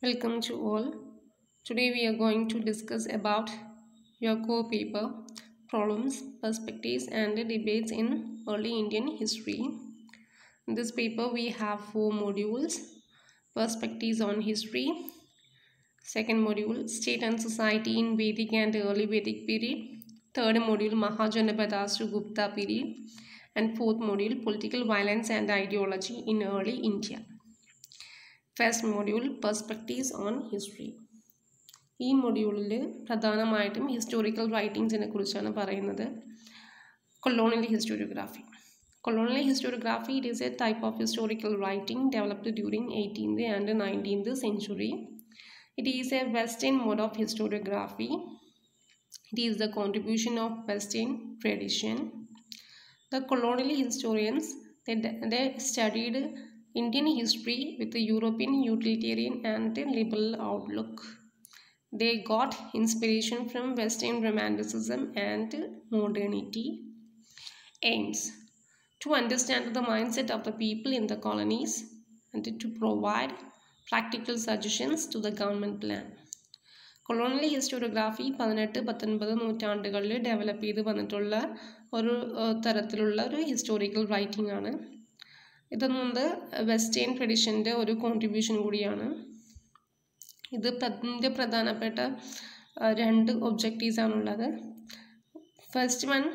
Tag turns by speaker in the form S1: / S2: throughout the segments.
S1: Welcome to all. Today we are going to discuss about your core paper problems, perspectives, and debates in early Indian history. In this paper, we have four modules perspectives on history, second module state and society in Vedic and early Vedic period, third module Mahajanapadas to Gupta period, and fourth module political violence and ideology in early India. First module perspectives on history ഈ മൊഡ്യൂളിൽ പ്രധാനമായിട്ടും historical റൈറ്റിങ്സിനെ കുറിച്ചാണ് പറയുന്നത് colonial historiography colonial historiography it is a type of historical writing developed during eighteenth and nineteenth century it is a western mode of historiography it is the contribution of western tradition the colonial historians they studied Indian history with a European utilitarian and liberal outlook. They got inspiration from Western Romanticism and modernity. Aims to understand the mindset of the people in the colonies and to provide practical suggestions to the government plan. Colonial historiography പതിനെട്ട് പത്തൊൻപത് നൂറ്റാണ്ടുകളിൽ develop ചെയ്ത് വന്നിട്ടുള്ള ഒരു തരത്തിലുള്ള ഒരു historical writing ആണ് ഇതൊന്നത് western ട്രഡീഷൻ്റെ ഒരു കോൺട്രിബ്യൂഷൻ കൂടിയാണ് ഇത് ഇതിൻ്റെ പ്രധാനപ്പെട്ട രണ്ട് ഒബ്ജക്റ്റീവ്സ് ആണുള്ളത് ഫസ്റ്റ് വൺ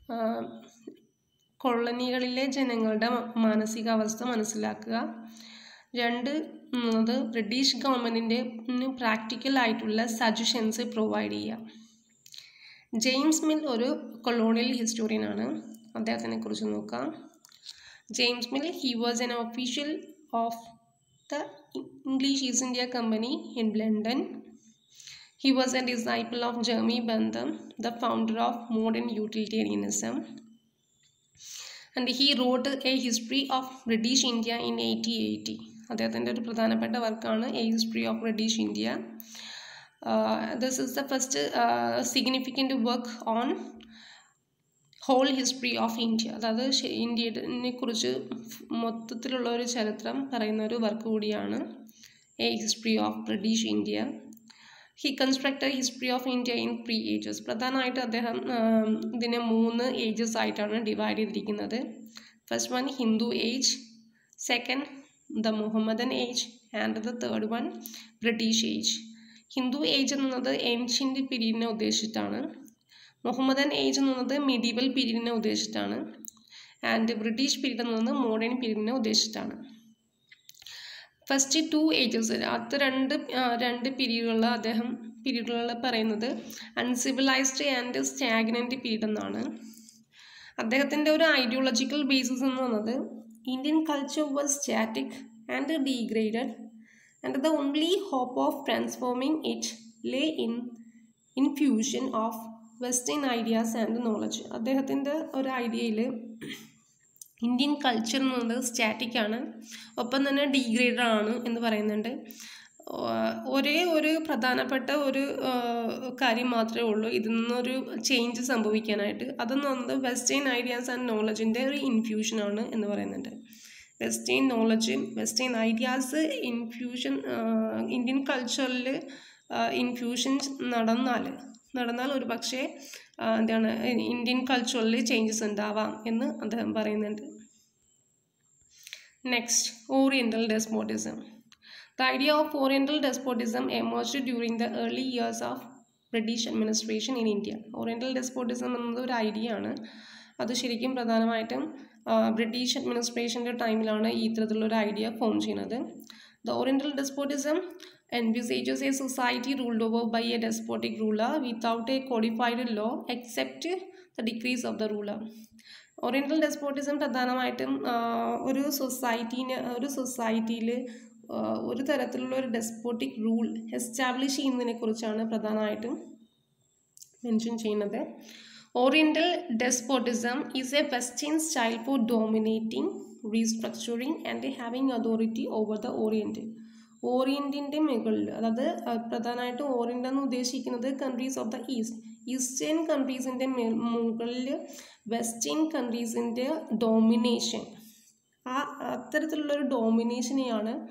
S1: കൊളനികളിലെ ജനങ്ങളുടെ മാനസികാവസ്ഥ മനസ്സിലാക്കുക രണ്ട് എന്നത് ബ്രിട്ടീഷ് ഗവൺമെൻറ്റിൻ്റെ പ്രാക്ടിക്കൽ ആയിട്ടുള്ള സജഷൻസ് പ്രൊവൈഡ് ചെയ്യുക ജെയിംസ് മിൽ ഒരു കൊളോണിയൽ ഹിസ്റ്റോറിയനാണ് അദ്ദേഹത്തിനെ കുറിച്ച് നോക്കാം James Mill, he was an official of the English East India Company in London. He was a disciple of Jeremy Bentham, the founder of modern utilitarianism. And he wrote a history of British India in 1880. അദ്ദേഹത്തിൻ്റെ ഒരു പ്രധാനപ്പെട്ട വർക്കാണ് a history of British India this is the first significant work on whole history of India അതായത് ഇന്ത്യയെ കുറിച്ച് മൊത്തത്തിലുള്ള ഒരു ചരിത്രം പറയുന്ന ഒരു വർക്ക് കൂടിയാണ് a history of British India he constructed history of India in three ages പ്രധാനമായിട്ട് അദ്ദേഹം ഇതിനെ മൂന്ന് ഏജസ് ആയിട്ടാണ് ഡിവൈഡ് ചെയ്തിരിക്കുന്നത് first one Hindu age second the Muhammadan age and the third one British age Hindu age എന്നത് ഏൻഷ്യൻ്റ് പീരീഡിനെ ഉദ്ദേശിച്ചിട്ടാണ് മുഹമ്മദൻ ഏജ് എന്നുള്ളത് മിഡീവൽ പീരീഡിനെ ഉദ്ദേശിച്ചിട്ടാണ് ആൻഡ് ബ്രിട്ടീഷ് പീരീഡ് എന്നത് മോഡേൺ പീരീഡിനെ ഉദ്ദേശിച്ചിട്ടാണ് ഫസ്റ്റ് ടു ഏജസ് അത് രണ്ട് രണ്ട് പീരീഡുകളിൽ അദ്ദേഹം പീരീഡുകളിൽ പറയുന്നത് അൺസിവിലൈസ്ഡ് ആൻഡ് സ്റ്റാഗ്നൻ്റ് പീരീഡ് എന്നാണ് അദ്ദേഹത്തിൻ്റെ ഒരു ഐഡിയോളജിക്കൽ ബേസിസ് എന്ന് പറയുന്നത് Indian culture was static and degraded and the only hope of transforming it lay in infusion of western ideas and knowledge അദ്ദേഹത്തിൻ്റെ ഒരു ഐഡിയയിൽ ഇന്ത്യൻ കൾച്ചർ എന്നുള്ളത് സ്റ്റാറ്റിക് ആണ് ഒപ്പം തന്നെ ഡീഗ്രേഡഡ് ആണ് എന്ന് പറയുന്നുണ്ട് ഒരേ ഒരു പ്രധാനപ്പെട്ട ഒരു കാര്യം മാത്രമേ ഉള്ളൂ ഇതിൽ നിന്നൊരു ചേഞ്ച് സംഭവിക്കാനായിട്ട് അതെന്ന് പറയുന്നത് വെസ്റ്റേൺ ഐഡിയാസ് ആൻഡ് നോളജിൻ്റെ ഒരു ഇൻഫ്യൂഷനാണ് എന്ന് പറയുന്നുണ്ട് western knowledge western ideas infusion Indian കൾച്ചറിൽ ഇൻഫ്യൂഷൻസ് നടന്നാൽ നടന്നാൽ ഒരു പക്ഷേ എന്താണ് ഇന്ത്യൻ കൾച്ചറിൽ ചേഞ്ചസ് ഉണ്ടാവാം എന്ന് അദ്ദേഹം പറയുന്നുണ്ട് next oriental despotism the idea of oriental despotism emerged during the early years of British administration in India oriental despotism എന്നത് ഒരു ഐഡിയ ആണ് അത് ശരിക്കും പ്രധാനമായിട്ടും ബ്രിട്ടീഷ് അഡ്മിനിസ്ട്രേഷൻ്റെ ടൈമിലാണ് ഈ ഇത്തരത്തിലുള്ള ഒരു ഐഡിയ ഫോം ചെയ്യുന്നത് the oriental despotism envisages a society ruled over by a despotic ruler without a codified law except the decrees of the ruler. Oriental despotism പ്രധാനമായിട്ടും ഒരു സൊസൈറ്റീനെ ഒരു സൊസൈറ്റിയിൽ ഒരു തരത്തിലുള്ള ഒരു ഡെസ്പോട്ടിക് റൂൾ എസ്റ്റാബ്ലിഷ് ചെയ്യുന്നതിനെ കുറിച്ചാണ് പ്രധാനമായിട്ടും മെൻഷൻ ചെയ്യുന്നത് oriental despotism is a western style for dominating restructuring and having authority over the orient ഓറിയൻറ്റിൻ്റെ മുകളിൽ അതായത് പ്രധാനമായിട്ടും ഓറിയൻ്റ് എന്ന് ഉദ്ദേശിക്കുന്നത് countries of the east eastern കൺട്രീസിൻ്റെ മുകളിൽ വെസ്റ്റേൺ കൺട്രീസിൻ്റെ ഡോമിനേഷൻ ആ അത്തരത്തിലുള്ളൊരു ഡോമിനേഷനെയാണ്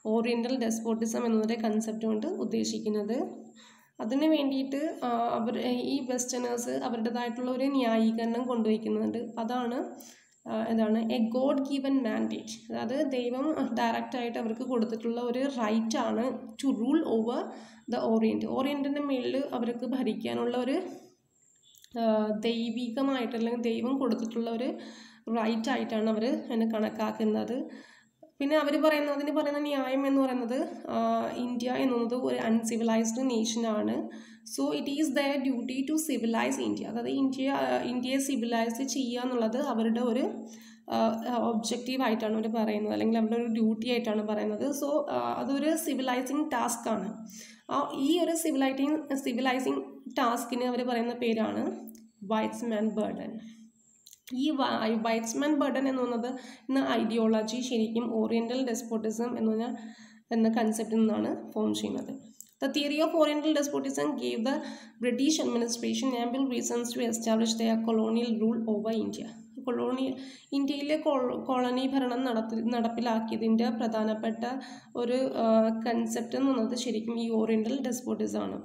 S1: ഓറിയൻ്റൽ ഡെസ്പോട്ടിസം എന്നതിൻ്റെ കൺസെപ്റ്റ് കൊണ്ട് ഉദ്ദേശിക്കുന്നത് അതിന് വേണ്ടിയിട്ട് ആ, അവർ ഈ വെസ്റ്റേണേഴ്സ് അവരുടേതായിട്ടുള്ള ഒരു ന്യായീകരണം കൊണ്ടുവയ്ക്കുന്നുണ്ട് അതാണ് ആ, എന്താണ് എ ഗോഡ് ഗീവൻ മാൻഡേറ്റ് അതായത് ദൈവം ഡയറക്റ്റായിട്ട് അവർക്ക് കൊടുത്തിട്ടുള്ള ഒരു റൈറ്റ് ആണ് to rule over the orient ഓറിയൻറ്റിൻ്റെ മേളിൽ അവർക്ക് ഭരിക്കാനുള്ള ഒരു ആ, ദൈവികമായിട്ട് അല്ലെങ്കിൽ ദൈവം കൊടുത്തിട്ടുള്ള ഒരു റൈറ്റ് ആയിട്ടാണ് അവർ അതിനെ കണക്കാക്കുന്നത് പിന്നെ അവർ പറയുന്ന അതിന് പറയുന്ന ന്യായം എന്ന് പറയുന്നത് ആ, ഇന്ത്യ എന്നുള്ളത് ഒരു അൺസിവിലൈസ്ഡ് നേഷനാണ് so it is their duty to civilize India അതായത് ഇന്ത്യ ആ, ഇന്ത്യയെ സിവിലൈസ് ചെയ്യുക എന്നുള്ളത് അവരുടെ ഒരു ഒബ്ജക്റ്റീവ് ആയിട്ടാണ് അവർ പറയുന്നത് അല്ലെങ്കിൽ അവരുടെ ഒരു ഡ്യൂട്ടി ആയിട്ടാണ് പറയുന്നത് സോ അതൊരു സിവിലൈസിങ് ടാസ്ക് ആണ് ആ ഈ ഒരു സിവിലൈറ്റിങ് സിവിലൈസിങ് ടാസ്കിന് അവർ പറയുന്ന പേരാണ് വൈറ്റ്സ്മാൻ ബർഡൻ ഈ വൈറ്റ്സ്മാൻ ബർഡൻ എന്ന് പറയുന്നത് എന്ന ഐഡിയോളജി ശരിക്കും ഓറിയൻ്റൽ ഡെസ്പോട്ടിസം എന്ന് പറഞ്ഞാൽ എന്ന കൺസെപ്റ്റിൽ നിന്നാണ് ഫോം ചെയ്യുന്നത് the theory of oriental despotism gave the British administration ample reasons to establish their colonial rule over India colonial ഇന്ത്യയിലെ കോളനി ഭരണം നടത്തി നടപ്പിലാക്കിയതിൻ്റെ പ്രധാനപ്പെട്ട ഒരു കൺസെപ്റ്റ് എന്ന് പറയുന്നത് ശരിക്കും ഈ ഓറിയൻ്റൽ ഡെസ്പോട്ടിസം ആണ്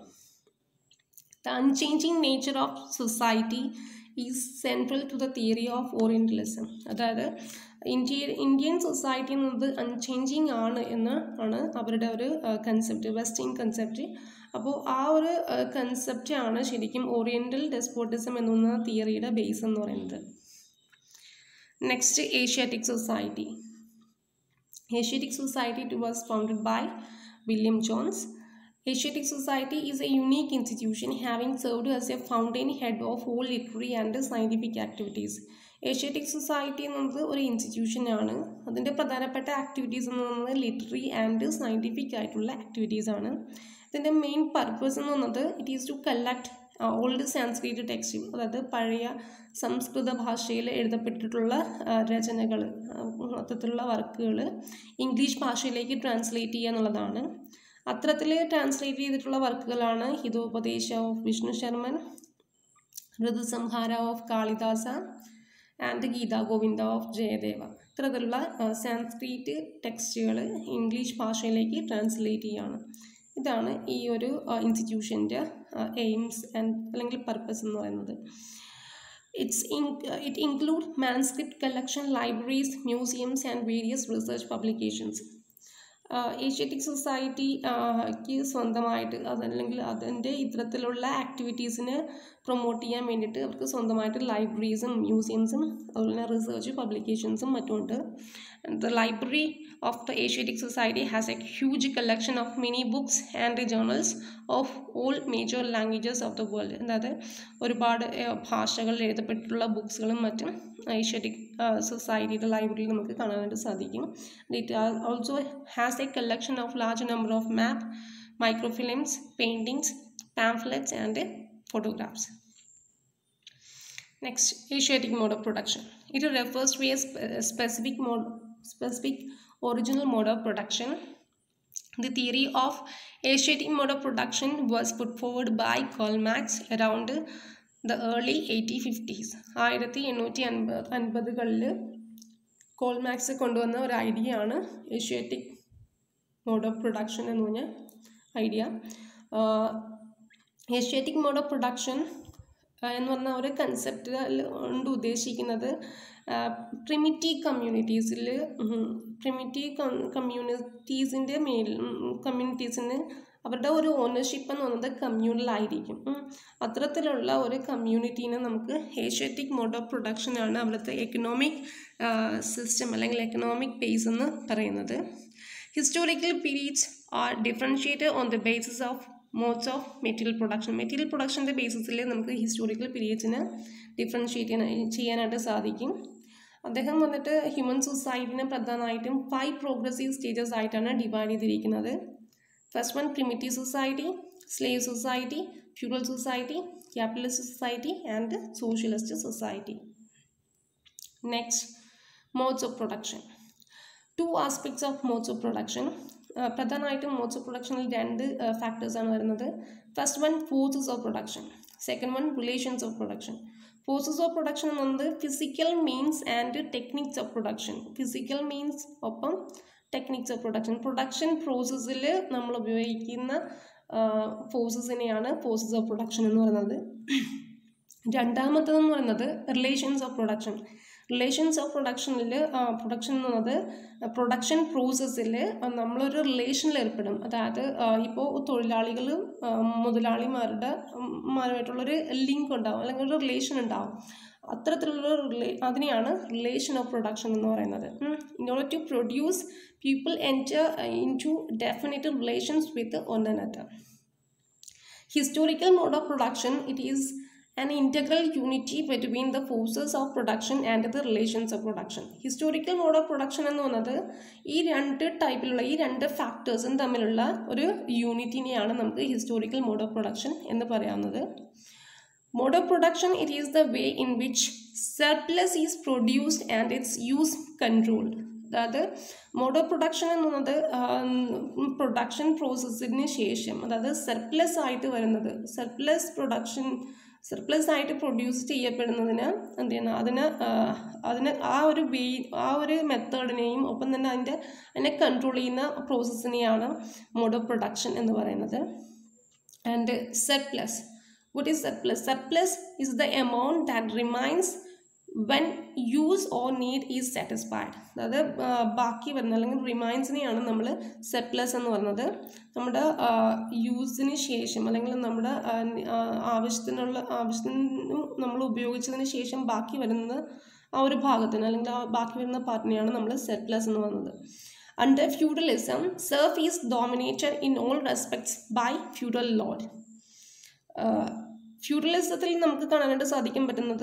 S1: The unchanging nature of society is central to the theory of Orientalism. അതായത് ഇന്ത്യ ഇന്ത്യൻ സൊസൈറ്റി എന്നത് അൺചേഞ്ചിങ് ആണ് എന്ന് ആണ് അവരുടെ ഒരു കൺസെപ്റ്റ് വെസ്റ്റേൺ കൺസെപ്റ്റ് അപ്പോൾ ആ ഒരു കൺസെപ്റ്റ് ആണ് ശരിക്കും ഓറിയൻ്റൽ ഡെസ്പോട്ടിസം എന്ന തിയറിയുടെ ബേസ് എന്ന് പറയുന്നത് next Asiatic Society Asiatic Society it was founded by William Jones. Asiatic Society is a unique institution having served as a fountainhead of all literary and scientific activities. Asiatic Society എന്നത് ഒരു ഇൻസ്റ്റിറ്റ്യൂഷനാണ് അതിൻ്റെ പ്രധാനപ്പെട്ട activities എന്ന് പറയുന്നത് literary and scientific ആയിട്ടുള്ള activities ആണ് ഇതിൻ്റെ മെയിൻ പർപ്പസ് എന്ന് പറയുന്നത് it is to collect old Sanskrit text അതായത് പഴയ സംസ്കൃത ഭാഷയിൽ എഴുതപ്പെട്ടിട്ടുള്ള രചനകൾ മൊത്തത്തിലുള്ള വർക്കുകൾ ഇംഗ്ലീഷ് ഭാഷയിലേക്ക് ട്രാൻസ്ലേറ്റ് ചെയ്യുക എന്നുള്ളതാണ് അത്തരത്തിൽ ട്രാൻസ്ലേറ്റ് ചെയ്തിട്ടുള്ള വർക്കുകളാണ് Hitopadesha of Vishnu Sharman Ritusamhara of Kalidasa and Gita Govinda of Jayadeva ഇത്തരത്തിലുള്ള സാൻസ്ക്രിറ്റ് ടെക്സ്റ്റുകൾ ഇംഗ്ലീഷ് ഭാഷയിലേക്ക് ട്രാൻസ്ലേറ്റ് ചെയ്യുകയാണ് ഇതാണ് ഈ ഒരു ഇൻസ്റ്റിറ്റ്യൂഷൻ്റെ എയിംസ് ആൻഡ് അല്ലെങ്കിൽ പർപ്പസ് എന്ന് പറയുന്നത് it's in it include manuscript collection libraries museums and various research publications Asiatic സൊസൈറ്റിക്ക് സ്വന്തമായിട്ട് അതല്ലെങ്കിൽ അതിൻ്റെ ഇത്തരത്തിലുള്ള ആക്ടിവിറ്റീസിനെ പ്രൊമോട്ട് ചെയ്യാൻ വേണ്ടിയിട്ട് അവർക്ക് സ്വന്തമായിട്ട് ലൈബ്രറീസും മ്യൂസിയംസും അതുപോലെ തന്നെ റിസർച്ച് പബ്ലിക്കേഷൻസും മറ്റുമുണ്ട് the library of the Asiatic Society has a huge collection of many books and journals of all major languages of the world അതായത് ഒരുപാട് ഭാഷകളിൽ എഴുതപ്പെട്ടിട്ടുള്ള ബുക്സുകളും മറ്റും ഏഷ്യാറ്റിക് സൊസൈറ്റിയുടെ ലൈബ്രറിയിൽ നമുക്ക് കാണാനായിട്ട് സാധിക്കും it also has a collection of large number of map microfilms paintings pamphlets and photographs. Next, Asiatic mode of production. It refers to a spe- specific mode, specific original mode of production. The theory of Asiatic mode of production was put forward by Karl Marx around the early 1850s. ആയിരത്തി എണ്ണൂറ്റി അൻപത് അൻപതുകളിൽ കോൾമാക്സ് കൊണ്ടുവന്ന ഒരു idea ആണ് Asiatic mode of production എന്ന് പറഞ്ഞ idea Asiatic mode of production എന്ന് പറഞ്ഞ ഒരു കൺസെപ്റ്റ് കൊണ്ട് ഉദ്ദേശിക്കുന്നത് പ്രിമിറ്റീവ് കമ്മ്യൂണിറ്റീസിൽ പ്രിമിറ്റീവ് കമ്മ്യൂണിറ്റീസിൻ്റെ മേൽ കമ്മ്യൂണിറ്റീസിന് അവരുടെ ഒരു ഓണർഷിപ്പ് എന്ന് പറയുന്നത് കമ്മ്യൂണലായിരിക്കും അത്തരത്തിലുള്ള ഒരു കമ്മ്യൂണിറ്റീനെ നമുക്ക് ഏഷ്യാറ്റിക് മോഡ് ഓഫ് പ്രൊഡക്ഷനാണ് അവിടുത്തെ എക്കണോമിക് സിസ്റ്റം അല്ലെങ്കിൽ എക്കണോമിക് ബേസ് എന്ന് പറയുന്നത് historical periods are differentiated on the basis of modes of material production material പ്രൊഡക്ഷൻ്റെ ബേസിസിൽ നമുക്ക് ഹിസ്റ്റോറിക്കൽ പീരീഡ്സിനെ ഡിഫറൻഷിയേറ്റ് ചെയ്യാനായിട്ട് സാധിക്കും അദ്ദേഹം വന്നിട്ട് ഹ്യൂമൻ സൊസൈറ്റിനെ പ്രധാനമായിട്ടും ഫൈവ് പ്രോഗ്രസീവ് സ്റ്റേജസ് ആയിട്ടാണ് ഡിവൈഡ് ചെയ്തിരിക്കുന്നത് first one primitive society slave society feudal society capitalist society and socialist society next modes of production two aspects of modes of production പ്രധാനമായിട്ടും മോഡ്സ് ഓഫ് പ്രൊഡക്ഷനിൽ രണ്ട് ഫാക്ടേഴ്സാണ് വരുന്നത് first one forces of production second one relations of production forces of production എന്നത് physical means and techniques of production physical means ഒപ്പം techniques of production production പ്രോസസ്സിൽ നമ്മൾ ഉപയോഗിക്കുന്ന ഫോഴ്സസിനെയാണ് ഫോഴ്സസ് ഓഫ് പ്രൊഡക്ഷൻ എന്ന് പറയുന്നത് രണ്ടാമത്തതെന്ന് പറയുന്നത് relations of production relations of പ്രൊഡക്ഷനിൽ പ്രൊഡക്ഷൻ എന്ന് പറയുന്നത് പ്രൊഡക്ഷൻ പ്രോസസ്സിൽ നമ്മളൊരു റിലേഷനിൽ ഏർപ്പെടും അതായത് ഇപ്പോൾ തൊഴിലാളികൾ മുതലാളിമാരുടെ മാരുമായിട്ടുള്ളൊരു ലിങ്ക് ഉണ്ടാവും അല്ലെങ്കിൽ ഒരു റിലേഷൻ ഉണ്ടാവും അത്തരത്തിലുള്ള റിലേ അതിനെയാണ് റിലേഷൻ ഓഫ് പ്രൊഡക്ഷൻ എന്ന് പറയുന്നത് in order to produce people enter into definite relations with one another historical mode of production it is an integral unity between the forces of production and the relations of production. Historical mode of production എന്ന് പറയുന്നത് ഈ രണ്ട് ടൈപ്പിലുള്ള ഈ രണ്ട് ഫാക്ടേഴ്സും തമ്മിലുള്ള ഒരു യൂണിറ്റിനെയാണ് നമുക്ക് ഹിസ്റ്റോറിക്കൽ മോഡ് ഓഫ് പ്രൊഡക്ഷൻ എന്ന് പറയാവുന്നത് mode of production it is the way in which surplus is produced and its use controlled അതായത് മോഡ് ഓഫ് പ്രൊഡക്ഷൻ എന്ന് പറയുന്നത് പ്രൊഡക്ഷൻ പ്രോസസ്സിന് ശേഷം അതായത് സർപ്ലസ് ആയിട്ട് വരുന്നത് സർപ്ലസ് പ്രൊഡക്ഷൻ സർപ്ലസ് ആയിട്ട് പ്രൊഡ്യൂസ് ചെയ്യപ്പെടുന്നതിന് എന്ത് ചെയ്യണം അതിന് അതിന് ആ ഒരു വേ ആ ഒരു മെത്തേഡിനെയും ഒപ്പം തന്നെ അതിൻ്റെ അതിനെ കൺട്രോൾ ചെയ്യുന്ന പ്രോസസ്സിനെയാണ് മോഡ് ഓഫ് പ്രൊഡക്ഷൻ എന്ന് പറയുന്നത് and surplus what is surplus surplus is the amount that remains when use or need is satisfied അതായത് ബാക്കി വരുന്ന അല്ലെങ്കിൽ റിമൈൻസിനെയാണ് നമ്മൾ സെപ്ലസ് എന്ന് പറയുന്നത് നമ്മുടെ യൂസിന് ശേഷം അല്ലെങ്കിൽ നമ്മുടെ ആവശ്യത്തിനുള്ള ആവശ്യത്തിന് നമ്മൾ ഉപയോഗിച്ചതിന് ശേഷം ബാക്കി വരുന്നത് ആ ഒരു ഭാഗത്തിന് അല്ലെങ്കിൽ ആ ബാക്കി വരുന്ന പാർട്ടിനെയാണ് നമ്മൾ സെപ്ലസ് എന്ന് പറയുന്നത് under feudalism serf is dominated in all respects by feudal lord ഫ്യൂഡലിസത്തിൽ നമുക്ക് കാണാനായിട്ട് സാധിക്കാൻ പറ്റുന്നത്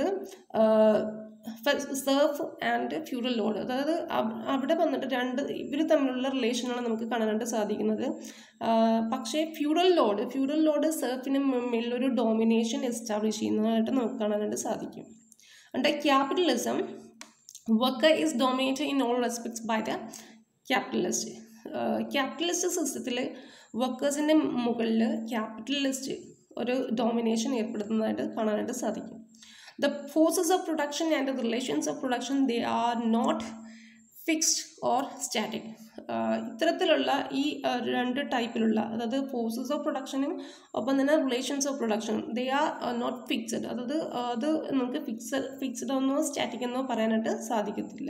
S1: സെർഫ് ആൻഡ് ഫ്യൂഡൽ ലോഡ് അതായത് അവിടെ വന്നിട്ട് രണ്ട് ഇവർ തമ്മിലുള്ള റിലേഷനാണ് നമുക്ക് കാണാനായിട്ട് സാധിക്കുന്നത് പക്ഷേ ഫ്യൂഡൽ ലോഡ് ഫ്യൂഡൽ ലോഡ് സെർഫിന് മുമ്പിൽ ഒരു ഡോമിനേഷൻ എസ്റ്റാബ്ലിഷ് ചെയ്യുന്നതായിട്ട് നമുക്ക് കാണാനായിട്ട് സാധിക്കും under capitalism worker is dominated in all respects by the capitalist capitalist സിസ്റ്റത്തിൽ വർക്കേഴ്സിൻ്റെ മുകളിൽ ക്യാപിറ്റലിസ്റ്റ് ഒരു ഡോമിനേഷൻ ഏർപ്പെടുത്തുന്നതായിട്ട് കാണാനായിട്ട് സാധിക്കും the forces of production and the relations of production they are not fixed or static ഇത്തരത്തിലുള്ള ഈ രണ്ട് ടൈപ്പിലുള്ള അതായത് ഫോഴ്സസ് ഓഫ് പ്രൊഡക്ഷനും ഒപ്പം തന്നെ relations of production they are not fixed അതായത് അത് നമുക്ക് ഫിക്സഡ് ഫിക്സഡ് എന്നോ സ്റ്റാറ്റിക് എന്നോ പറയാനായിട്ട് സാധിക്കത്തില്ല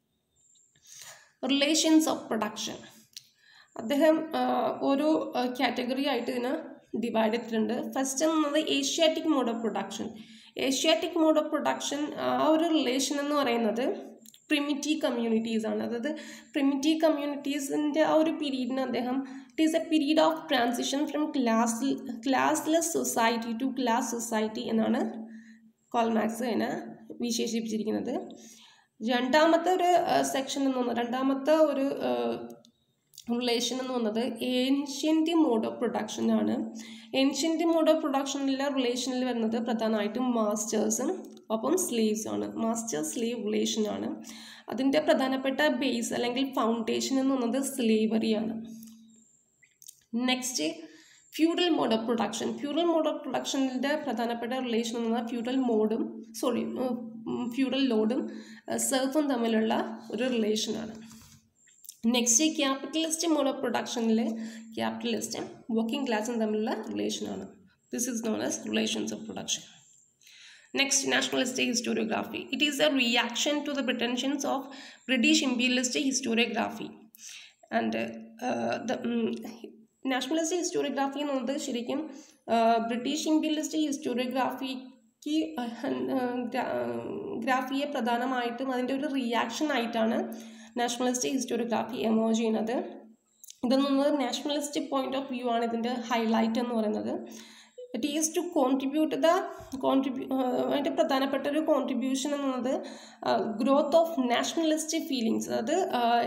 S1: റിലേഷൻസ് ഓഫ് പ്രൊഡക്ഷൻ അദ്ദേഹം ഓരോ കാറ്റഗറി ആയിട്ട് ഇതിനെ ഡിവൈഡ് ചെയ്തിട്ടുണ്ട് ഫസ്റ്റ് എന്നത് Asiatic mode of production Asiatic mode of production ആ ഒരു റിലേഷൻ എന്ന് പറയുന്നത് പ്രിമിറ്റീവ് കമ്മ്യൂണിറ്റീസ് ആണ് അതായത് പ്രിമിറ്റീവ് കമ്മ്യൂണിറ്റീസിൻ്റെ ആ ഒരു പീരീഡിന് അദ്ദേഹം it is a period of transition from class classless society to class society എന്നാണ് കോൾമാക്സ് അതിനെ വിശേഷിപ്പിച്ചിരിക്കുന്നത് രണ്ടാമത്തെ ഒരു സെക്ഷൻ എന്ന് പറഞ്ഞാൽ രണ്ടാമത്തെ ഒരു റിലേഷൻ എന്ന് പറയുന്നത് ഏൻഷ്യൻ്റ് മോഡ് ഓഫ് പ്രൊഡക്ഷൻ ആണ് ഏൻഷ്യൻ്റ് മോഡ് ഓഫ് പ്രൊഡക്ഷനിലെ റിലേഷനിൽ വരുന്നത് പ്രധാനമായിട്ടും മാസ്റ്റേഴ്സും ഒപ്പം സ്ലീവ്സ് ആണ് മാസ്റ്റർ സ്ലീവ് റിലേഷൻ ആണ് അതിൻ്റെ പ്രധാനപ്പെട്ട ബേസ് അല്ലെങ്കിൽ ഫൗണ്ടേഷൻ എന്ന് പറയുന്നത് സ്ലേവറിയാണ് next feudal mode of production feudal mode of പ്രൊഡക്ഷനിൻ്റെ പ്രധാനപ്പെട്ട റിലേഷൻ എന്ന് പറഞ്ഞാൽ ഫ്യൂഡൽ മോഡും സോറി ഫ്യൂഡൽ ലോഡും സെർഫും തമ്മിലുള്ള ഒരു റിലേഷനാണ് നെക്സ്റ്റ് ക്യാപിറ്റലിസ്റ്റ് മോഡ് ഓഫ് പ്രൊഡക്ഷനിൽ ക്യാപിറ്റലിസ്റ്റും വർക്കിംഗ് ക്ലാസ്സും തമ്മിലുള്ള റിലേഷനാണ് this is known as relations of production next nationalist historiography it is a reaction to the pretensions of British imperialist historiography and the nationalist historiography എന്ന് പറയുന്നത് ശരിക്കും ബ്രിട്ടീഷ് ഇമ്പീരിയലിസ്റ്റ് ഹിസ്റ്റോറിയോഗ്രാഫിക്ക് ഗ്രാഫിയെ പ്രധാനമായിട്ടും അതിൻ്റെ ഒരു റിയാക്ഷൻ ആയിട്ടാണ് നാഷണലിസ്റ്റ് ഹിസ്റ്റോറിയോഗ്രാഫി എമോജ് ചെയ്യുന്നത് ഇതെന്നത് നാഷണലിസ്റ്റ് പോയിന്റ് ഓഫ് വ്യൂ ആണ് ഇതിൻ്റെ ഹൈലൈറ്റ് എന്ന് പറയുന്നത് it is to contribute the കോൺട്രിബ്യൂ അതിൻ്റെ പ്രധാനപ്പെട്ട ഒരു കോൺട്രിബ്യൂഷൻ എന്നുള്ളത് ഗ്രോത്ത് ഓഫ് നാഷണലിസ്റ്റ് ഫീലിങ്സ് അത്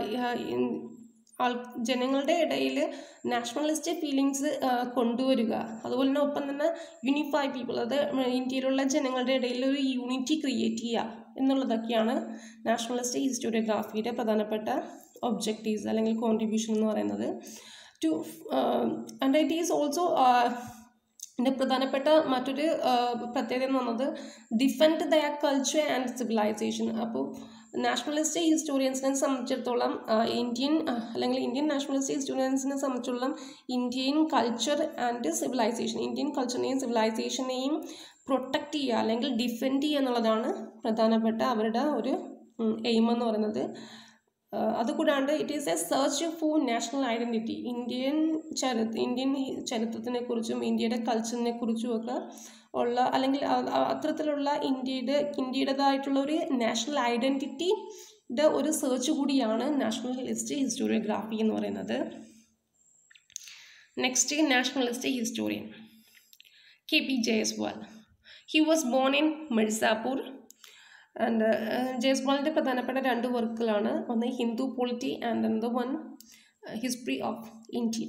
S1: ആൾ ജനങ്ങളുടെ ഇടയിൽ നാഷണലിസ്റ്റ് ഫീലിങ്സ് കൊണ്ടുവരിക അതുപോലെ തന്നെ ഒപ്പം തന്നെ യൂണിഫൈ പീപ്പിൾ അത് ഇന്ത്യയിലുള്ള ജനങ്ങളുടെ ഇടയിൽ ഒരു യൂണിറ്റി ക്രിയേറ്റ് ചെയ്യുക എന്നുള്ളതൊക്കെയാണ് നാഷണലിസ്റ്റ് ഹിസ്റ്റോറിയോഗ്രാഫിയുടെ പ്രധാനപ്പെട്ട ഒബ്ജക്റ്റീവ്സ് അല്ലെങ്കിൽ കോൺട്രിബ്യൂഷൻ എന്ന് പറയുന്നത് to and it is also ഇതിൻ്റെ പ്രധാനപ്പെട്ട മറ്റൊരു ആ, പ്രത്യേകത എന്ന് പറയുന്നത് defend their culture and civilization അപ്പോൾ നാഷണലിസ്റ്റ് ഹിസ്റ്റോറിയൻസിനെ സംബന്ധിച്ചിടത്തോളം ആ, ഇന്ത്യൻ ആ, അല്ലെങ്കിൽ ഇന്ത്യൻ നാഷണലിസ്റ്റ് ഹിസ്റ്റോറിയൻസിനെ സംബന്ധിച്ചിടത്തോളം Indian culture and civilization Indian കൾച്ചറിനെയും സിവിലൈസേഷനെയും പ്രൊട്ടക്റ്റ് ചെയ്യുക അല്ലെങ്കിൽ ഡിഫെൻഡ് ചെയ്യുക എന്നുള്ളതാണ് പ്രധാനപ്പെട്ട അവരുടെ ഒരു എയിം എന്ന് പറയുന്നത് ആഹ് അതുകൂടാണ്ട് it is a search for national identity Indian ചരി ഇന്ത്യൻ ചരിത്രത്തിനെ കുറിച്ചും ഇന്ത്യയുടെ കൾച്ചറിനെ കുറിച്ചും ഒക്കെ ഉള്ള അല്ലെങ്കിൽ അ- അ- അത്തരത്തിലുള്ള ഇന്ത്യയുടെ ഇന്ത്യയുടേതായിട്ടുള്ള ഒരു നാഷണൽ ഐഡൻറ്റിറ്റിയുടെ ഒരു സെർച്ച് കൂടിയാണ് നാഷണലിസ്റ്റ് ഹിസ്റ്റോറിയോഗ്രാഫി എന്ന് പറയുന്നത് next nationalist historian K P Jayaswal he was born in Mirzapur and ജയസ്വാളിൻ്റെ പ്രധാനപ്പെട്ട രണ്ട് വർക്കുകളാണ് ഒന്ന് Hindu polity and another one history of India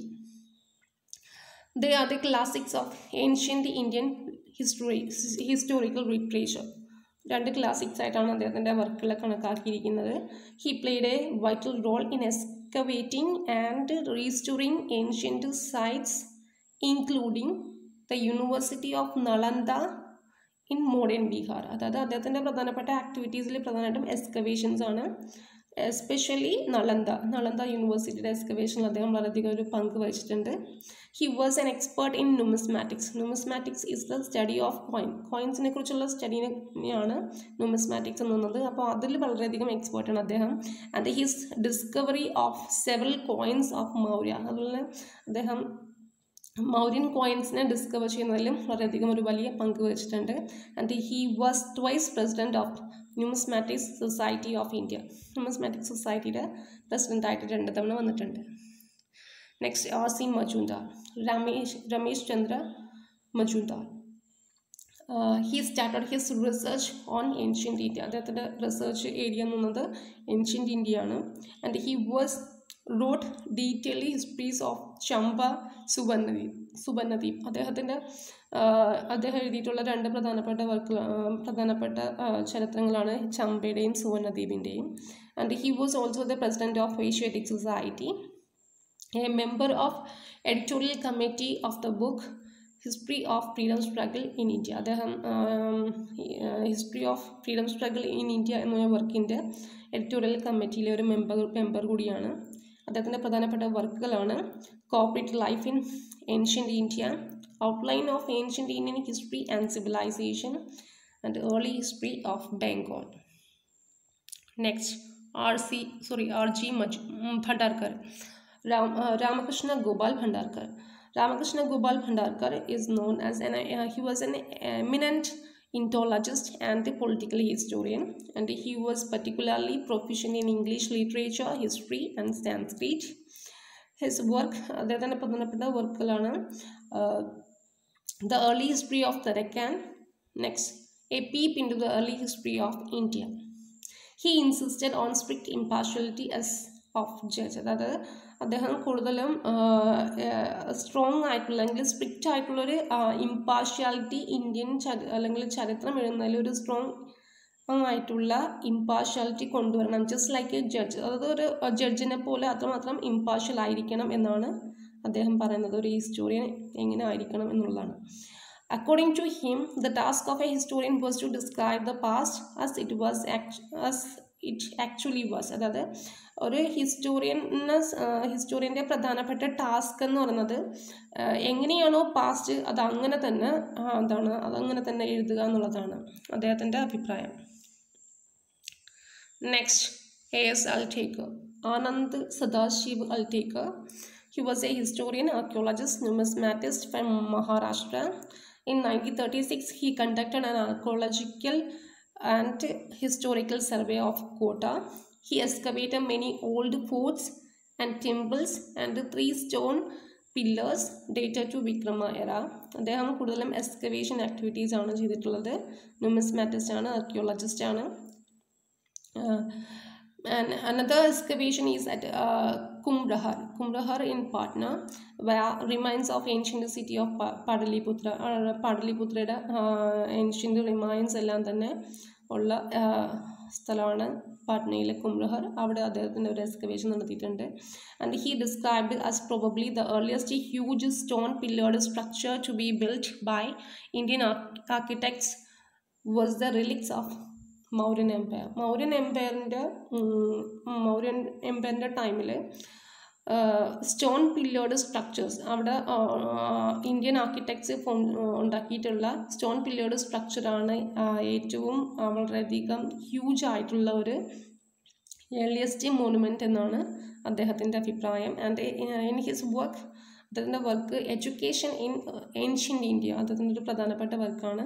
S1: they are the classics of ancient Indian history historical literature രണ്ട് ക്ലാസിക്സ് ആയിട്ടാണ് അദ്ദേഹത്തിൻ്റെ വർക്കുകൾ കണക്കാക്കിയിരിക്കുന്നത് he played a vital role in excavating and restoring ancient sites including the university of Nalanda in modern Bihar അതായത് അദ്ദേഹത്തിൻ്റെ പ്രധാനപ്പെട്ട ആക്ടിവിറ്റീസിൽ പ്രധാനമായിട്ടും excavations ആണ് എസ്പെഷ്യലി നളന്ദ നളന്ദ യൂണിവേഴ്സിറ്റിയുടെ എക്സ്കവേഷനിൽ അദ്ദേഹം വളരെയധികം ഒരു പങ്ക് വഹിച്ചിട്ടുണ്ട് he was an expert in numismatics numismatics is the study of coin കോയിൻസിനെ കുറിച്ചുള്ള സ്റ്റഡിനെയാണ് നുമിസ്മാറ്റിക്സ് എന്ന് പറയുന്നത് അപ്പോൾ അതിൽ വളരെയധികം എക്സ്പേർട്ടാണ് അദ്ദേഹം and his discovery of several coins of Maurya അതുപോലെ അദ്ദേഹം മൗര്യൻ കോയിൻസിനെ ഡിസ്കവർ ചെയ്യുന്നതിലും വളരെയധികം ഒരു വലിയ പങ്ക് വഹിച്ചിട്ടുണ്ട് and he was twice president of numismatics society of India numismatic സൊസൈറ്റിയുടെ പ്രസിഡൻ്റായിട്ട് രണ്ട് തവണ വന്നിട്ടുണ്ട് next R C Majumdar Ramesh Ramesh Chandra Majumdar he started his research on ancient India അദ്ദേഹത്തിൻ്റെ റിസർച്ച് ഏരിയ എന്ന് പറയുന്നത് ഏൻഷ്യൻ്റ് ഇന്ത്യയാണ് and he was wrote detailed histories of Champa Subarnadwip Subarnadwip അദ്ദേഹത്തിൻ്റെ അദ്ദേഹം എഴുതിയിട്ടുള്ള രണ്ട് പ്രധാനപ്പെട്ട വർക്കുകൾ പ്രധാനപ്പെട്ട ആ, ചരിത്രങ്ങളാണ് ചമ്പയുടെയും സുവർണദ്വീപിൻ്റെയും and he was also the president of Asiatic society a member of editorial committee of the book history of freedom struggle in India അദ്ദേഹം history of freedom struggle in India എന്ന വർക്കിൻ്റെ എഡിറ്റോറിയൽ കമ്മിറ്റിയിലെ ഒരു മെമ്പർ മെമ്പർ കൂടിയാണ് അദ്ദേഹത്തിൻ്റെ പ്രധാനപ്പെട്ട വർക്കുകളാണ് corporate life in ancient India outline of ancient Indian history and civilization and early history of Bengal next R C sorry R G മജ് Bhandarkar Ram, uh, Ramakrishna Gopal Bhandarkar. Ramakrishna Gopal Bhandarkar is known as an uh, he was an eminent Indologist and a political historian, and he was particularly proficient in English literature, history, and Sanskrit. His work, അദ്ദേഹത്തിൻ്റെ പ്രധാനപ്പെട്ട വർക്കുകളാണ് the early history of Deccan next a peep in to the early history of India he insisted on strict impartiality as of judge അതായത് അദ്ദേഹം കൂടുതലും strong ആയിട്ടുള്ള അല്ലെങ്കിൽ strict ആയിട്ടുള്ളൊരു impartiality Indian ചരി അല്ലെങ്കിൽ ചരിത്രം എഴുതുന്നതിൽ ഒരു സ്ട്രോങ് ആയിട്ടുള്ള ഇമ്പാർഷ്യാലിറ്റി കൊണ്ടുവരണം ജസ്റ്റ് ലൈക്ക് എ ജഡ്ജ് അതായത് ഒരു ജഡ്ജിനെ പോലെ അത്രമാത്രം ഇമ്പാർഷ്യൽ ആയിരിക്കണം എന്നാണ് അദ്ദേഹം പറയുന്നത് ഒരു ഹിസ്റ്റോറിയൻ എങ്ങനെ ആയിരിക്കണം എന്നുള്ളതാണ് According to him, the task of a historian was to describe the past as it was act- as it actually was. അതായത് ഒരു ഹിസ്റ്റോറിയന് ഹിസ്റ്റോറിയൻ്റെ പ്രധാനപ്പെട്ട ടാസ്ക് എന്ന് പറയുന്നത് ആ, എങ്ങനെയാണോ പാസ്റ്റ് അത് അങ്ങനെ തന്നെ ആ, എന്താണ് അതങ്ങനെ തന്നെ എഴുതുക എന്നുള്ളതാണ് അദ്ദേഹത്തിൻ്റെ അഭിപ്രായം next A S Altekar Anand Sadashiv Altekar He was a historian, archaeologist, numismatist from Maharashtra. In 1936, he conducted an archaeological and historical survey of Kota. He excavated many old forts and temples and three stone pillars dated to Vikrama era അദ്ദേഹം കൂടുതലും excavation activities ആണ് ചെയ്തിട്ടുള്ളത് ന്യൂമിസ്മാറ്റിസ്റ്റ് ആണ് archaeologist ആണ് and another excavation is at uh, Kumrahar, Kumrahar in Patna, where remains of ancient city of Pa- Padaliputra, uh, പാടലിപുത്രയുടെ ancient remains എല്ലാം തന്നെ ഉള്ള ആ, സ്ഥലമാണ് പാട്നയിലെ കുംബ്രഹർ അവിടെ അദ്ദേഹത്തിൻ്റെ ഒരു എക്സ്കവേഷൻ നടത്തിയിട്ടുണ്ട് and he described as probably the earliest huge stone pillared structure to be built by Indian architects was the relics of Mauryan empire Mauryan എംപയറിൻ്റെ മൗര്യൻ എംപയറിൻ്റെ ടൈമിൽ സ്റ്റോൺ പില്ലേർഡ് സ്ട്രക്ചേഴ്സ് അവിടെ ആ, ഇന്ത്യൻ ആർക്കിടെക്ട്സ് ഫോം ഉണ്ടാക്കിയിട്ടുള്ള സ്റ്റോൺ പില്ലേർഡ് സ്ട്രക്ചറാണ് ഏറ്റവും ആ, വളരെയധികം ഹ്യൂജ് ആയിട്ടുള്ള ഒരു ഏർലിയസ്റ്റ് മോണുമെൻ്റ് എന്നാണ് അദ്ദേഹത്തിൻ്റെ അഭിപ്രായം ആൻഡ് ഇൻ ഹിസ് വർക്ക് അദ്ദേഹത്തിൻ്റെ work education in ancient India അദ്ദേഹത്തിൻ്റെ ഒരു പ്രധാനപ്പെട്ട വർക്കാണ്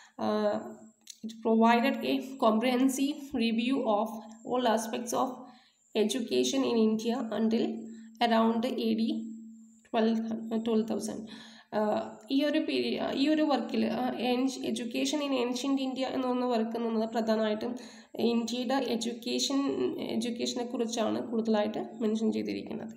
S1: it provided a comprehensive review of all aspects of education in India until around A D twelve twelve thousand ഈ ഒരു പീരിയ ഈ ഒരു വർക്കിൽ എഡ്യൂക്കേഷൻ ഇൻ ഏൻഷ്യൻ്റ് ഇന്ത്യ എന്ന് പറഞ്ഞ വർക്ക് എന്നുള്ളത് പ്രധാനമായിട്ടും ഇന്ത്യയുടെ എഡ്യൂക്കേഷൻ എഡ്യൂക്കേഷനെ കുറിച്ചാണ് കൂടുതലായിട്ട് മെൻഷൻ ചെയ്തിരിക്കുന്നത്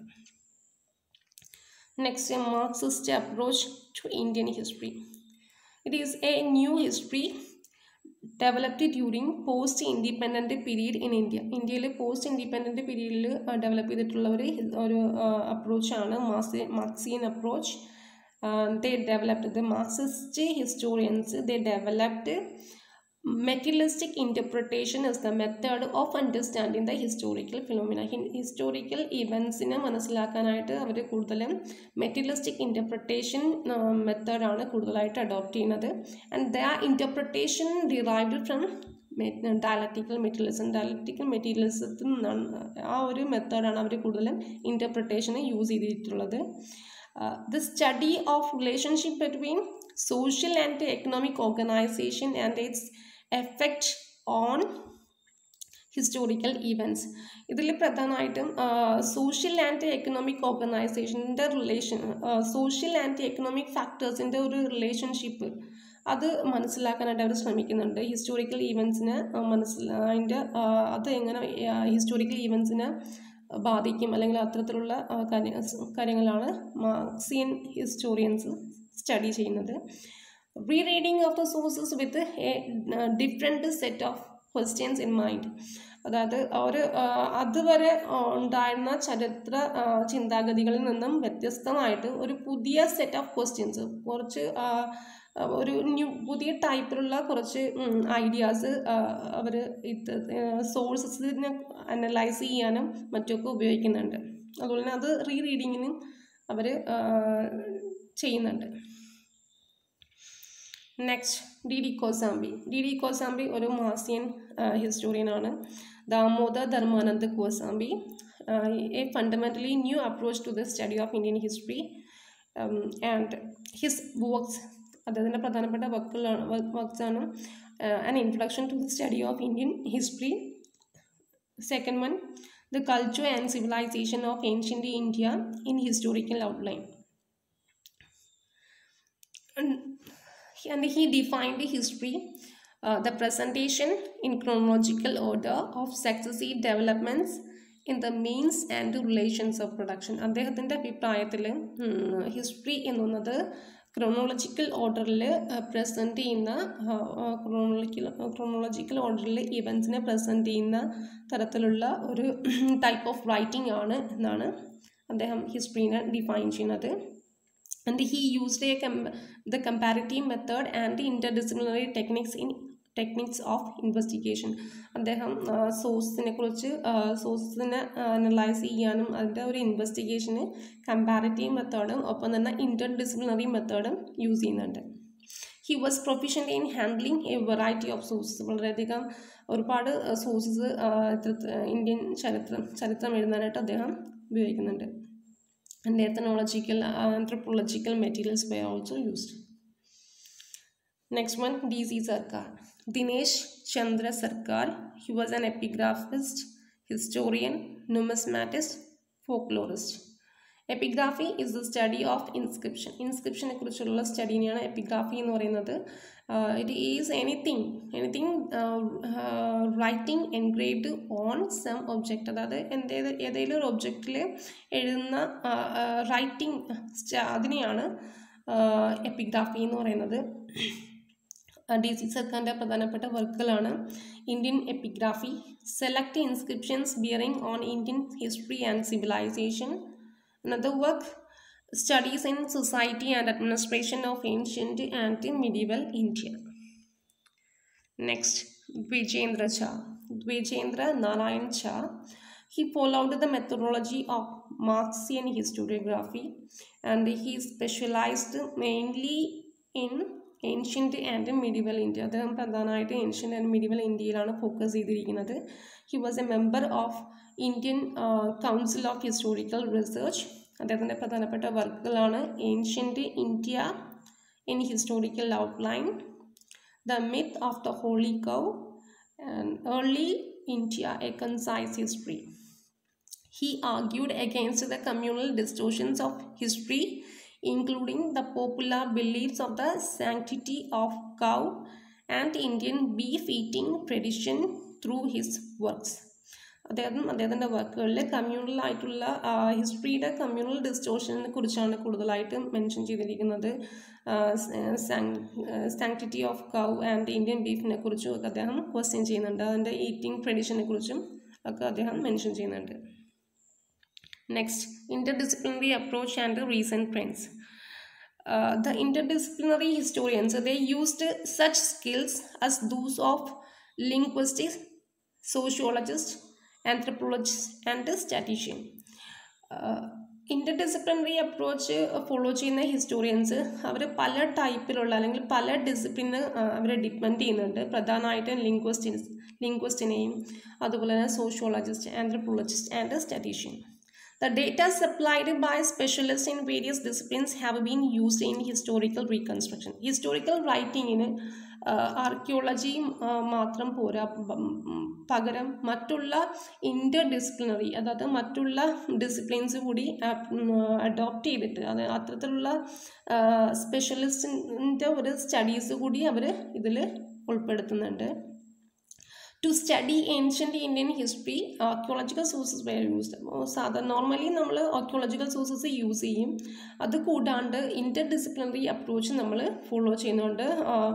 S1: next Marxist approach to Indian history it is a new history developed during post independent period in India ഇന്ത്യയിൽ പോസ്റ്റ് ഇൻഡിപെൻഡൻറ്റ് പീരീഡിൽ ഡെവലപ്പ് ചെയ്തിട്ടുള്ള ഒരു ഹി- ഒരു അപ്രോച്ചാണ് മാർസി Marxian approach they developed the Marxist historians they developed materialistic interpretation is the method of understanding the historical phenomena historical ഇവൻസിനെ മനസ്സിലാക്കാനായിട്ട് അവർ കൂടുതലും മെറ്റീരിയലിസ്റ്റിക് ഇൻ്റർപ്രിട്ടേഷൻ മെത്തേഡാണ് കൂടുതലായിട്ട് അഡോപ്റ്റ് ചെയ്യുന്നത് and the interpretation derived from dialectical materialism dialectical മെറ്റീരിയലിസത്തിൽ നിന്നാണ് ആ ഒരു മെത്തേഡാണ് അവർ കൂടുതലും ഇൻ്റർപ്രിട്ടേഷന് യൂസ് ചെയ്തിട്ടുള്ളത് the study of relationship between social and economic organization and its effect on historical events ഇതിൽ പ്രധാനമായിട്ടും സോഷ്യൽ ആൻഡ് എക്കണോമിക് ഓർഗനൈസേഷൻ്റെ റിലേഷൻ സോഷ്യൽ ആൻഡ് എക്കണോമിക് ഫാക്ടേഴ്സിൻ്റെ ഒരു റിലേഷൻഷിപ്പ് അത് മനസ്സിലാക്കാനായിട്ട് അവർ ശ്രമിക്കുന്നുണ്ട് ഹിസ്റ്റോറിക്കൽ ഈവൻസിനെ മനസ്സിൽ അതിൻ്റെ അത് എങ്ങനെ ഹിസ്റ്റോറിക്കൽ ഈവൻസിനെ ബാധിക്കും അല്ലെങ്കിൽ അത്തരത്തിലുള്ള ആ, കാര്യ കാര്യങ്ങളാണ് മാർക്സിയൻ ഹിസ്റ്റോറിയൻസ് സ്റ്റഡി ചെയ്യുന്നത് re reading of the sources with a different set of questions in mind അതായത് ഒരു ആ, അതുവരെ ആ, ഉണ്ടായിരുന്ന ചരിത്ര ആ, ചിന്താഗതികളിൽ നിന്നും വ്യത്യസ്തമായിട്ട് ഒരു പുതിയ സെറ്റ് ഓഫ് ക്വസ്റ്റ്യൻസ് കുറച്ച് ആ, ആ, ഒരു ന്യൂ പുതിയ ടൈപ്പിലുള്ള കുറച്ച് ഐഡിയാസ് അവർ ഇത് സോഴ്സസിനെ അനലൈസ് ചെയ്യാനും മറ്റുമൊക്കെ ഉപയോഗിക്കുന്നുണ്ട് അതുപോലെ തന്നെ അത് റീ റീഡിങ്ങിനും അവർ ചെയ്യുന്നുണ്ട് next D D Kosambi D D Kosambi ഒരു മാസിയൻ ഹിസ്റ്റോറിയനാണ് Damodar Dharmananda Kosambi a fundamentally new approach to the study of Indian history and his works അദ്ദേഹത്തിൻ്റെ പ്രധാനപ്പെട്ട വർക്കുകളാണ് വർക്ക്സാണ് an introduction to the study of Indian history second one the culture and civilisation of ancient India in historical outline and he defined history uh, the presentation in chronological order of successive developments in the means and relations of production അദ്ദേഹത്തിൻ്റെ അഭിപ്രായത്തിൽ history എന്നുള്ളത് chronological ഓർഡറിൽ present ചെയ്യുന്ന chronological chronological ഓർഡറിൽ ഇവൻസിനെ present ചെയ്യുന്ന തരത്തിലുള്ള ഒരു type of writing ആണ് എന്നാണ് അദ്ദേഹം ഹിസ്റ്ററീനെ ഡിഫൈൻ ചെയ്യുന്നത് and he used a com- the comparative method and the interdisciplinary techniques in techniques of investigation അദ്ദേഹം സോഴ്സിനെ കുറിച്ച് സോഴ്സിനെ അനലൈസ് ചെയ്യാനും അതിൻ്റെ ഒരു ഇൻവെസ്റ്റിഗേഷന് കമ്പാരിറ്റീവ് മെത്തേഡും ഒപ്പം തന്നെ ഇൻ്റർ ഡിസിപ്ലിനറി മെത്തേഡും യൂസ് ചെയ്യുന്നുണ്ട് he was proficient in handling a variety of sources വളരെയധികം ഒരുപാട് സോഴ്സസ് ഇന്ത്യൻ ചരിത്രം ചരിത്രം എഴുതാനായിട്ട് അദ്ദേഹം ഉപയോഗിക്കുന്നുണ്ട് and ethnological uh, anthropological materials were also used. Next one, D.C. Sarkar. Dinesh Chandra Sarkar. He was an epigraphist, historian, numismatist, folklorist. Epigraphy is the study of inscription ഇൻസ്ക്രിപ്ഷനെ കുറിച്ചുള്ള സ്റ്റഡീനെയാണ് എപ്പിഗ്രാഫി എന്ന് പറയുന്നത് it is anything anything writing engraved on some object അതായത് എന്തേത് ഏതെങ്കിലും ഒരു ഒബ്ജക്റ്റിൽ എഴുതുന്ന റൈറ്റിംഗ് അതിനെയാണ് എപ്പിഗ്രാഫി എന്ന് പറയുന്നത് ഡി സി സർക്കാരിൻ്റെ പ്രധാനപ്പെട്ട വർക്കുകളാണ് Indian epigraphy select inscriptions bearing on Indian history and civilization another work studies in society and administration of ancient and medieval India next Dwijendra Jha Dwijendra Narayan Jha he followed the methodology of Marxian historiography and he specialized mainly in ancient and medieval India അദ്ദേഹം പ്രധാനമായിട്ട് ancient and medieval ഇന്ത്യയിലാണ് focus ചെയ്തിരിക്കുന്നത് he was a member of Indian council of historical research അദ്ദേഹത്തിൻ്റെ പ്രധാനപ്പെട്ട വർക്കുകളാണ് ancient India in historical outline the myth of the holy cow and early India a concise history He argued against the communal distortions of history, including the popular beliefs of the sanctity of cow and Indian beef eating tradition through his works. അദ്ദേഹം അദ്ദേഹത്തിൻ്റെ വർക്കുകളിൽ communal ആയിട്ടുള്ള ഹിസ്റ്ററിയുടെ communal ഡിസ്റ്റോഷനെ കുറിച്ചാണ് കൂടുതലായിട്ട് mention ചെയ്തിരിക്കുന്നത് sanctity of cow and Indian ബീഫിനെ കുറിച്ചും ഒക്കെ അദ്ദേഹം ക്വസ്റ്റ്യൻ ചെയ്യുന്നുണ്ട് അതിൻ്റെ ഈറ്റിംഗ് ട്രഡീഷനെ കുറിച്ചും ഒക്കെ അദ്ദേഹം മെൻഷൻ ചെയ്യുന്നുണ്ട് Next, interdisciplinary approach and recent trends. Uh, the interdisciplinary historians they used such skills as those of linguistics, sociologists, anthropologists, and statistician. Interdisciplinary approach follow ചെയ്യുന്ന ഹിസ്റ്റോറിയൻസ് അവർ പല ടൈപ്പിലുള്ള അല്ലെങ്കിൽ പല ഡിസിപ്ലിന് അവരെ ഡിപ്പെൻഡ് ചെയ്യുന്നുണ്ട് പ്രധാനമായിട്ടും ലിംഗ്വസ്റ്റിൻസ് ലിംഗ്വസ്റ്റിനെയും അതുപോലെ തന്നെ sociologist anthropologist and statistician The data supplied by specialists in various disciplines have been used in historical reconstruction. Historical writing-ന് ആർക്കിയോളജി മാത്രം പോരാ പകരം മറ്റുള്ള ഇൻ്റർ ഡിസിപ്ലിനറി അതായത് മറ്റുള്ള ഡിസിപ്ലിൻസ് കൂടി അഡോപ്റ്റ് ചെയ്തിട്ട് അത് അത്തരത്തിലുള്ള സ്പെഷ്യലിസ്റ്റിൻ്റെ ഒരു സ്റ്റഡീസ് കൂടി അവർ ഇതിൽ ഉൾപ്പെടുത്തുന്നുണ്ട് to study ancient Indian history archaeological sources were used സാധാരണ നോർമലി നമ്മൾ ആർക്കിയോളജിക്കൽ സോഴ്സസ് യൂസ് ചെയ്യും അത് കൂടാണ്ട് ഇൻ്റർ ഡിസിപ്ലിനറി അപ്രോച്ച് നമ്മൾ ഫോളോ ചെയ്യുന്നുണ്ട്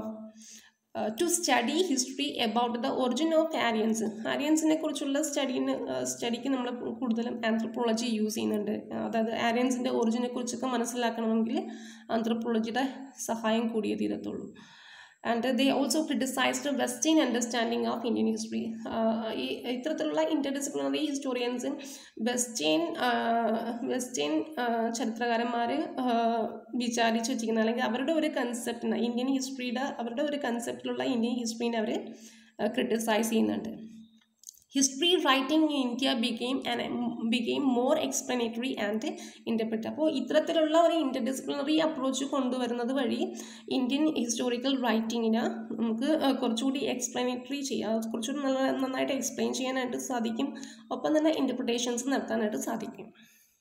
S1: to study history about the origin of Aryans ആര്യൻസിനെ കുറിച്ചുള്ള സ്റ്റഡീന് സ്റ്റഡിക്ക് നമ്മൾ കൂടുതലും ആന്ത്രപ്പോളജി യൂസ് ചെയ്യുന്നുണ്ട് അതായത് ആര്യൻസിൻ്റെ ഒറിജിനെ കുറിച്ചൊക്കെ മനസ്സിലാക്കണമെങ്കിൽ ആന്ത്രപ്പോളജിയുടെ സഹായം കൂടിയേ തീരത്തുള്ളൂ and they also criticized western understanding of Indian history ഈ ഇത്തരത്തിലുള്ള ഇൻ്റർഡിസിപ്ലിനറി ഹിസ്റ്റോറിയൻസ് വെസ്റ്റേൺ വെസ്റ്റേൺ ചരിത്രകാരന്മാർ വിചാരിച്ച് വെച്ചിരിക്കുന്ന അല്ലെങ്കിൽ അവരുടെ ഒരു കൺസെപ്റ്റിന് ഇന്ത്യൻ ഹിസ്റ്ററിയുടെ അവരുടെ ഒരു കൺസെപ്റ്റിലുള്ള ഇന്ത്യൻ ഹിസ്റ്ററീനെ അവർ ക്രിട്ടിസൈസ് ചെയ്യുന്നുണ്ട് history writing in India became became more explanatory and interpret അപ്പോൾ ഇത്തരത്തിലുള്ള ഒരു ഇൻ്റർഡിസിപ്ലിനറി അപ്രോച്ച് കൊണ്ടുവരുന്നത് വഴി ഇന്ത്യൻ ഹിസ്റ്റോറിക്കൽ റൈറ്റിങ്ങിന് നമുക്ക് കുറച്ചുകൂടി എക്സ്പ്ലനേറ്ററി ചെയ്യാം കുറച്ചുകൂടി നല്ല നന്നായിട്ട് എക്സ്പ്ലെയിൻ ചെയ്യാനായിട്ട് സാധിക്കും ഒപ്പം തന്നെ ഇൻ്റർപ്രിട്ടേഷൻസ് നടത്താനായിട്ട് സാധിക്കും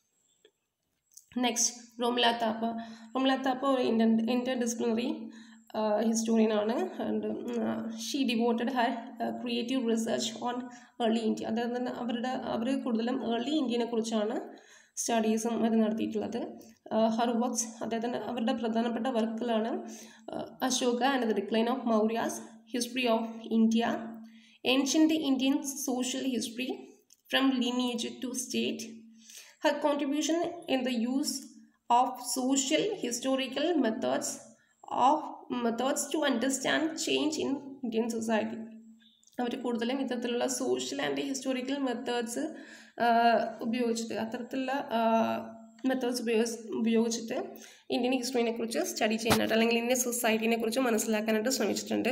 S1: നെക്സ്റ്റ് റോംല താപ്പ റോംല താപ്പ ഒരു ഇൻ്റർ ഇൻ്റർ ഡിസിപ്ലിനറി ഹിസ്റ്റോറിയനാണ് and she devoted her creative research on early India അതായത് തന്നെ അവരുടെ അവർ കൂടുതലും ഏർലി ഇന്ത്യനെ കുറിച്ചാണ് സ്റ്റഡീസും അവർ നടത്തിയിട്ടുള്ളത് ഹർ വർക്ക്സ് അദ്ദേഹത്തിൻ്റെ അവരുടെ പ്രധാനപ്പെട്ട വർക്കുകളാണ് Ashoka and the decline of Mauryas history of India ancient Indian social history from lineage to state her contribution in the use of social historical methods of methods to understand change in Indian society അവർ കൂടുതലും ഇത്തരത്തിലുള്ള social and historical methods ഉപയോഗിച്ചിട്ട് അത്തരത്തിലുള്ള methods ഉപയോഗിച്ച് ഉപയോഗിച്ചിട്ട് Indian ഹിസ്റ്ററിനെ കുറിച്ച് study ചെയ്യാനായിട്ട് അല്ലെങ്കിൽ ഇന്ത്യൻ സൊസൈറ്റിനെ കുറിച്ച് മനസ്സിലാക്കാനായിട്ട് ശ്രമിച്ചിട്ടുണ്ട്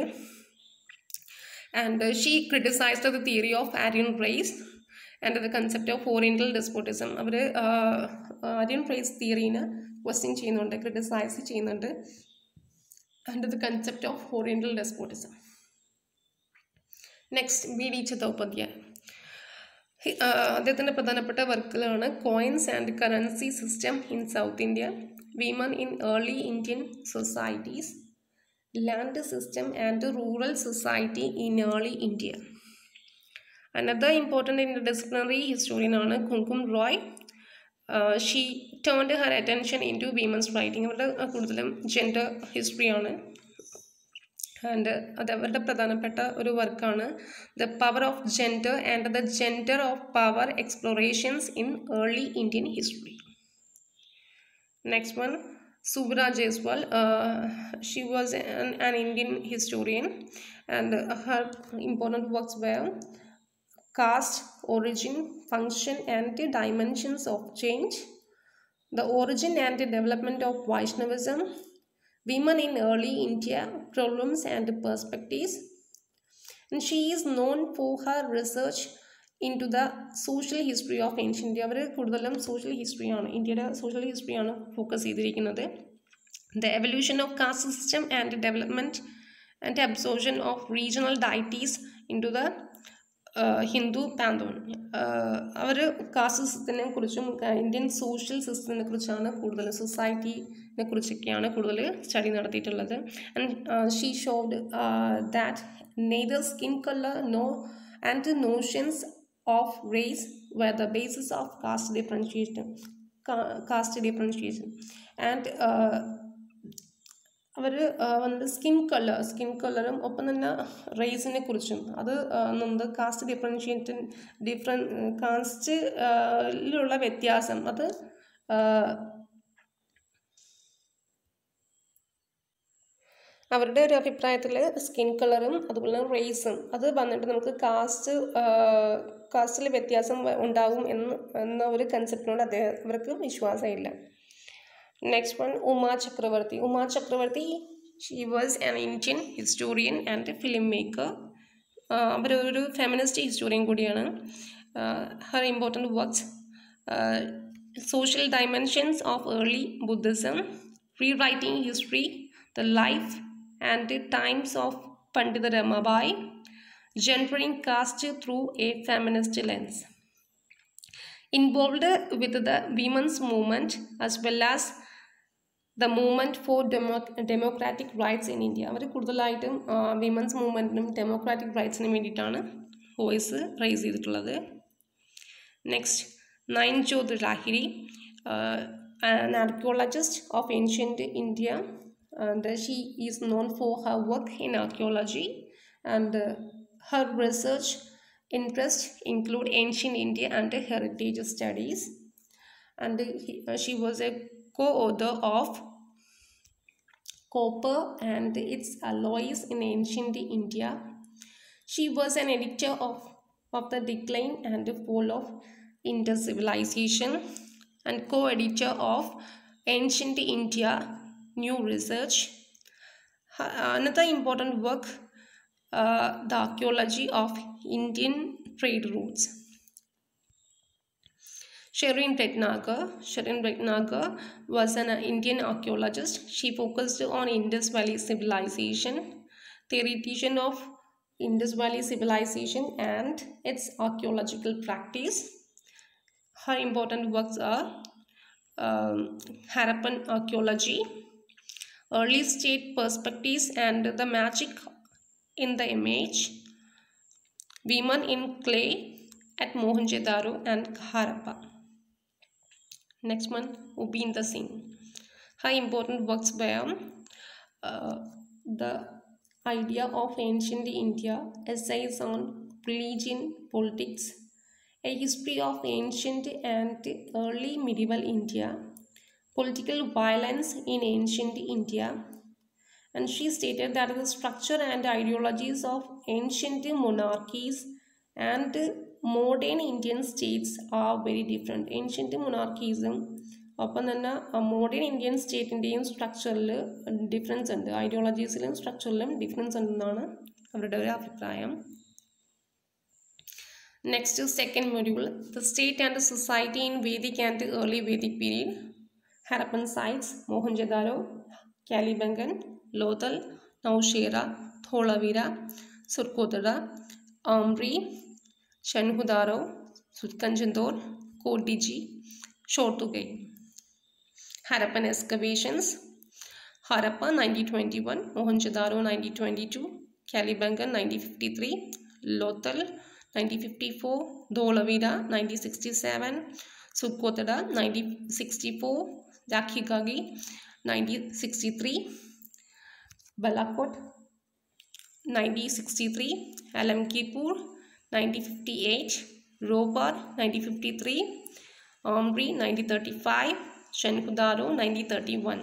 S1: and she criticized the theory of Aryan race and the concept of oriental despotism അവർ ആര്യൻ റേസ് തിയറീനെ ക്വസ്റ്റ്യൻ ചെയ്യുന്നുണ്ട് ക്രിട്ടിസൈസ് ചെയ്യുന്നുണ്ട് and the concept of oriental despotism next B D Chattopadhyaya അദ്ദേഹത്തിൻ്റെ പ്രധാനപ്പെട്ട വർക്കുകളാണ് coins and currency system in south India women in early Indian societies land system and rural society in early India another important interdisciplinary ഹിസ്റ്റോറിയനാണ് Kumkum Roy she turned her attention in to women's writing അവരുടെ കൂടുതലും gender ഹിസ്റ്ററിയാണ് and അത് അവരുടെ പ്രധാനപ്പെട്ട ഒരു വർക്കാണ് the power of gender and the gender of power explorations in early Indian history next one Subra Jaiswal, uh, she was an, an Indian historian and her important works were caste, origin, function and the dimensions of change, the origin and the development of Vaishnavism, women in early India, problems and perspectives. And she is known for her research into the social history of ancient India അവർ കൂടുതലും social ഹിസ്റ്ററിയാണ് ഇന്ത്യയുടെ social ഹിസ്റ്ററിയാണ് focus ചെയ്തിരിക്കുന്നത് the evolution of caste system and development and absorption of regional deities in to the Hindu pantheon അവർ caste സിസ്റ്റത്തിനെ കുറിച്ചും Indian social സിസ്റ്റത്തിനെ കുറിച്ചാണ് കൂടുതൽ സൊസൈറ്റിനെ കുറിച്ചൊക്കെയാണ് കൂടുതൽ സ്റ്റഡി നടത്തിയിട്ടുള്ളത് and she showed that neither skin colour nor and the notions of race were the basis of caste differentiation caste differentiation and അവർ വന്നത് skin colour skin കളറും ഒപ്പം തന്നെ റേസിനെ കുറിച്ചും അത് നമുക്ക് കാസ്റ്റ് ഡിഫറൻഷിയേഷൻ ഡിഫറൻ കാസ്റ്റിലുള്ള വ്യത്യാസം അത് അവരുടെ ഒരു അഭിപ്രായത്തിൽ സ്കിൻ കളറും അതുപോലെ റേസും അത് വന്നിട്ട് നമുക്ക് കാസ്റ്റ് കാസ്റ്റിൽ വ്യത്യാസം ഉണ്ടാകും എന്ന് എന്ന ഒരു കൺസെപ്റ്റിനോട് അദ്ദേഹം അവർക്ക് വിശ്വാസമില്ല next one Uma Chakravarti Uma Chakravarti she was an Indian historian and film maker അവരൊരു ഫെമിനിസ്റ്റ് ഹിസ്റ്റോറിയൻ കൂടിയാണ് her important works social dimensions of early Buddhism rewriting history the life and the times of Pandita Ramabai, gendering caste through a feminist lens. Involved with the women's movement as well as the movement for demo democratic rights in India അവർ കൂടുതലായിട്ടും women's മൂവ്മെൻറ്റിനും democratic റൈറ്റ്സിനും വേണ്ടിയിട്ടാണ് voice raise ചെയ്തിട്ടുള്ളത് next Nayanjot Lahiri an archaeologist of ancient India and she is known for her work in archaeology and uh, her research interests include ancient India and heritage studies and he, uh, she was a co-author of Copper and its alloys in ancient India. She was an editor of, of the decline and fall of Indus civilization and co-editor of Ancient India New Research. Uh, Another important work, uh, the archaeology of Indian trade routes. Sherin Bretnagar. Sherin Bretnagar was an Indian archaeologist. She focused on Indus Valley civilization, theoretician of Indus Valley civilization and its archaeological practice. Her important works are um, Harappan archaeology, early state perspectives and the magic in the image, women in clay at Mohenjo-daro and Harappa. Next one, Ubinda Singh. Her important works were uh, the idea of ancient India, essays on religion, politics, a history of ancient and early medieval India, political violence in ancient India, and she stated that the structure and ideologies of ancient monarchies and modern Indian states are very different. Ancient monarchism ഒപ്പം തന്നെ modern Indian സ്റ്റേറ്റിൻ്റെയും സ്ട്രക്ചറിൽ difference ഉണ്ട് ഐഡിയോളജീസിലും സ്ട്രക്ചറിലും difference ഉണ്ടെന്നാണ് അവരുടെ ഒരു അഭിപ്രായം Next is second module, the state and the society in Vedic and the early Vedic period. Harappan sites, Mohenjo-daro, Kalibangan, Lothal, Naushera, Tholavira, Surkodara, Amri, Shanhudaro, Sutkanjandor, Kodiji, Shotugai. Harappan excavations, Harappa 1921, Mohenjo-daro 1922, Kalibangan 1953, Lothal 1954, Dholavira 1967, Sukkotada 1964, Dakhigagi 1963, Balakot nineteen sixty three Alamgirpur nineteen fifty eight Ropar nineteen fifty three Amri nineteen thirty five Chanhudaro nineteen thirty one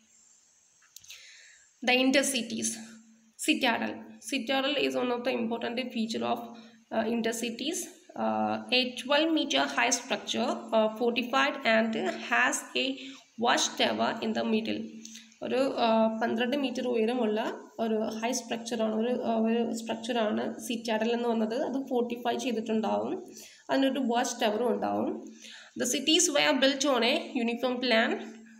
S1: The intercities. Citadel. Citadel is one of the important feature of uh, intercities. Uh, a 12 meter high structure, uh, fortified and has a watchtower in the middle. ഒരു പന്ത്രണ്ട് metre ഉയരമുള്ള ഒരു high സ്ട്രക്ചറാണ് ഒരു ഒരു സ്ട്രക്ചറാണ് citadel എന്ന് വന്നത് അത് fortify ചെയ്തിട്ടുണ്ടാവും അതിനൊരു വാച്ച് ടവറും ഉണ്ടാവും the cities were built on a uniform plan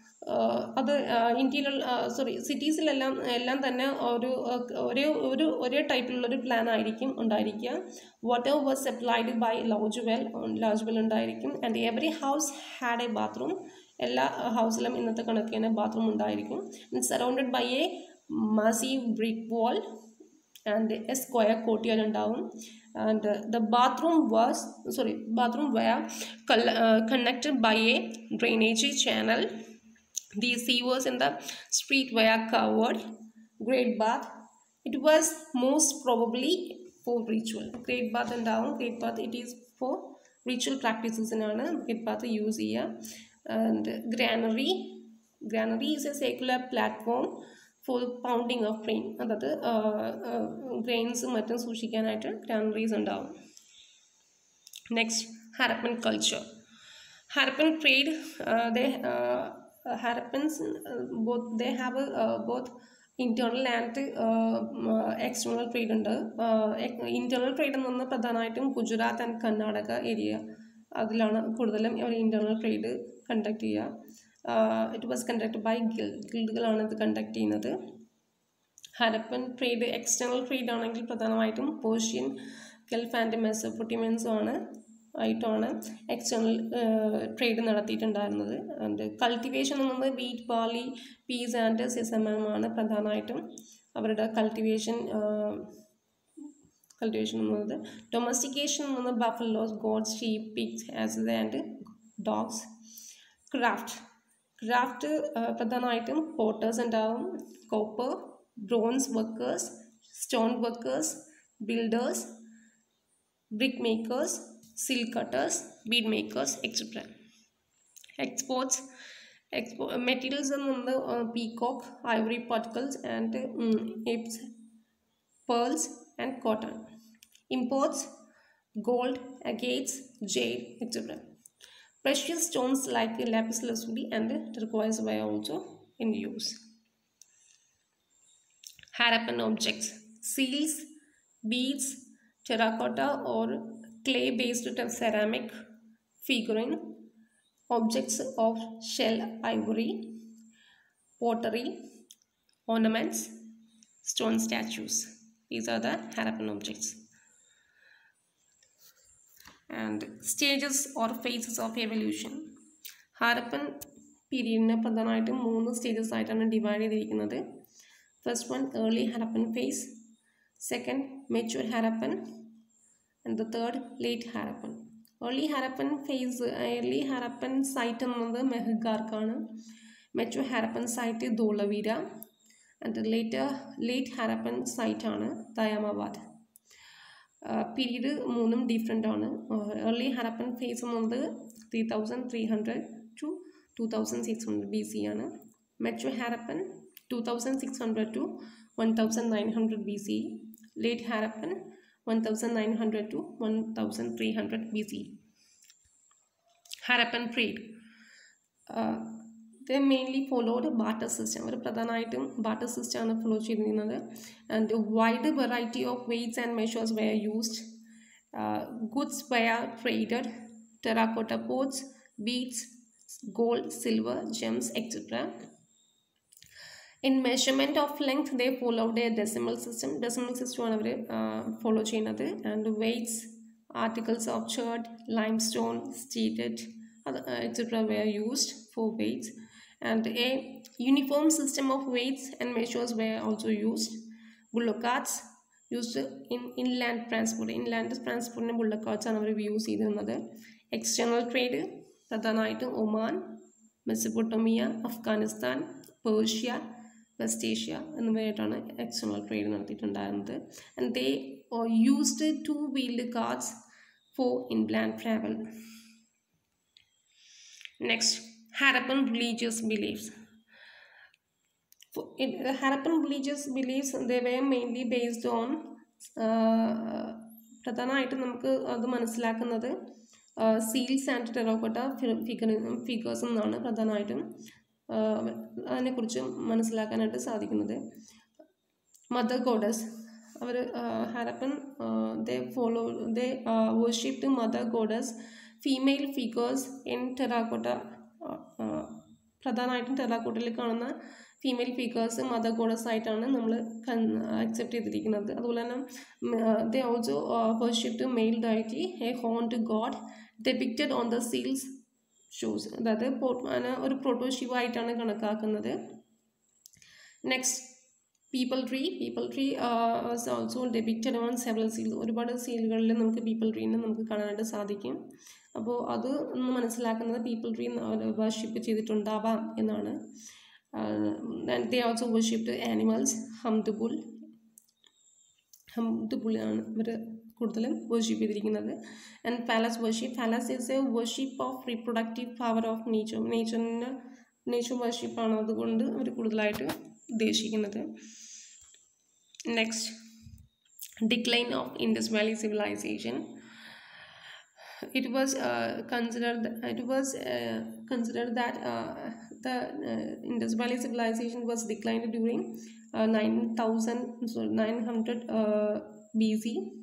S1: അത് ഇന്ത്യയിലുള്ള സോറി സിറ്റീസിലെല്ലാം എല്ലാം തന്നെ ഒരു ഒരേ ഒരു ഒരേ ടൈപ്പിലുള്ളൊരു പ്ലാൻ ആയിരിക്കും ഉണ്ടായിരിക്കുക water was supplied by large well large well ഉണ്ടായിരിക്കും and every house had a bathroom എല്ലാ ഹൗസിലും ഇന്നത്തെ കണക്ക് തന്നെ ബാത്റൂം ഉണ്ടായിരിക്കും surrounded by a massive brick wall and a square courtyard ഉണ്ടാവും and the bathroom was sorry bathroom were connected by a drainage channel These sewers in the street were covered. Great bath. It was most probably for ritual. Great bath and down. Great bath. It is for ritual practices ആണ് great bath use ചെയ്യുക and granary granary is a circular platform for pounding of grain അതായത് ഗ്രെയിൻസും മറ്റും സൂക്ഷിക്കാനായിട്ട് granaries ഉണ്ടാവും next Harappan culture Harappan trade they Harappans uh, both they have a, uh, both internal and external trade ഉണ്ട് internal trade എന്ന് പറഞ്ഞാൽ പ്രധാനമായിട്ടും ഗുജറാത്ത് ആൻഡ് കർണാടക ഏരിയ അതിലാണ് കൂടുതലും അവർ ഇന്റേണൽ ട്രേഡ് കണ്ടക്ട് ചെയ്യുക it was conduct by guild ഗിൽഡുകളാണ് ഇത് കണ്ടക്ട് ചെയ്യുന്നത് ഹരപ്പൻ ട്രേഡ് എക്സ്റ്റേണൽ ട്രേഡ് ആണെങ്കിൽ പ്രധാനമായിട്ടും പേർഷ്യൻ ഗൾഫ് ആൻഡ് മെസ്സപ്പൊട്ടിമൻസും ആണ് ആയിട്ടാണ് എക്സ്റ്റേണൽ ട്രേഡ് നടത്തിയിട്ടുണ്ടായിരുന്നത് ആൻഡ് കൾട്ടിവേഷൻ എന്നത് വീറ്റ് ബാർലി പീസ് ആൻഡ് സിസമാണ് പ്രധാനമായിട്ടും അവരുടെ കൾട്ടിവേഷൻ കൾട്ടിവേഷൻ എന്നത് ഡൊമസ്റ്റിക്കേഷൻ എന്നത് buffaloes goats sheep pigs asses and dogs craft craft പ്രധാനമായിട്ടും പോട്ടേഴ്സ് ഉണ്ടാവും copper bronze workers stone workers builders brick makers silk cutters, bead makers, etc. Exports expo materials on the uh, peacock, ivory particles, and um, apes, pearls, and cotton. Imports gold, agates, jade, etc. Precious stones like lapis lazuli and turquoise were also in use. Harappan objects, seals, beads, terracotta or clay based ceramic figurine, objects of shell ivory, pottery, ornaments, stone statues. These are the Harappan objects. And stages or phases of evolution. Harappan പീരീഡിനെ പ്രധാനമായിട്ടും മൂന്ന് stages ആയിട്ടാണ് divide ചെയ്തിരിക്കുന്നത് first one early Harappan phase second mature Harappan and the third late Harappan early Harappan phase early Harappan site എന്നത് മെഹഗാർക്കാണ് mature Harappan site Dholavira and later late Harappan സൈറ്റാണ് Daimabad period മൂന്നും different ആണ് ഏർലി ഹാരപ്പൻ ഫേസ് എന്നത് three thousand three hundred to two thousand six hundred B C ആണ് mature Harappan two thousand six hundred to one thousand nine hundred B C late Harappan 1900 to 1300 BC. Harappan trade. Uh, they mainly followed barter system ഒരു പ്രധാനമായിട്ടും barter system ആണ് follow ചെയ്തിരുന്നത് and wide variety of weights and measures were used goods were traded terracotta pots beads gold silver gems etcetera in measurement of length they followed a decimal system decimal സിസ്റ്റമാണ് അവർ follow ചെയ്യുന്നത് and weights articles of chert limestone steatite അത് etcetera were used for weights and a uniform system of weights and measures were also used bullock carts used in inland transport inland ട്രാൻസ്പോർട്ടിന് bullock carts ആണ് അവർ use ചെയ്തിരുന്നത് external trade പ്രധാനമായിട്ടും Oman Mesopotamia Afghanistan Persia West Asia എന്നിവയായിട്ടാണ് external trade നടത്തിയിട്ടുണ്ടായിരുന്നത് and they used to wheeled carts for inland travel next Harappan religious beliefs Harappan religious beliefs they were mainly based on പ്രധാനമായിട്ടും നമുക്ക് അത് മനസ്സിലാക്കുന്നത് seals and terracotta figure figures എന്നാണ് പ്രധാനമായിട്ടും അതിനെക്കുറിച്ച് മനസ്സിലാക്കാനായിട്ട് സാധിക്കുന്നത് മദർ ഗോഡസ് അവർ Harappan they follow they worshipped mother goddess female figures in terracotta പ്രധാനമായിട്ടും ടെറാക്കോട്ടയിൽ കാണുന്ന ഫീമെയിൽ ഫിഗേഴ്സ് മദർ ഗോഡസ് ആയിട്ടാണ് നമ്മൾ അക്സെപ്റ്റ് ചെയ്തിരിക്കുന്നത് അതുപോലെ തന്നെ they also worshipped male deity a horned god depicted on the seals shows അതായത് ഒരു പ്രോട്ടോഷിവ് ആയിട്ടാണ് കണക്കാക്കുന്നത് next peepal tree peepal tree also depicted on several seal ഒരുപാട് സീലുകളിൽ നമുക്ക് പീപ്പിൾ ട്രീനെ നമുക്ക് കാണാനായിട്ട് സാധിക്കും അപ്പോൾ അത് ഒന്ന് മനസ്സിലാക്കുന്നത് പീപ്പിൾ ട്രീ വർഷിപ്പ് ചെയ്തിട്ടുണ്ടാവാം എന്നാണ് they also worshipped animals humped bull ഹംദുബുലാണ് ഇവർ കൂടുതലും വർഷിപ്പ് ചെയ്തിരിക്കുന്നത് and phallus worship phallus is a worship of reproductive power of nature നേച്ചറിൻ്റെ നേച്ചർ വർഷിപ്പാണ് അതുകൊണ്ട് അവർ കൂടുതലായിട്ട് ഉദ്ദേശിക്കുന്നത് next decline of Indus valley civilization it was uh, considered it was uh, considered that uh, the uh, Indus Valley civilization was declined during uh, 9000 sorry 900 uh, BC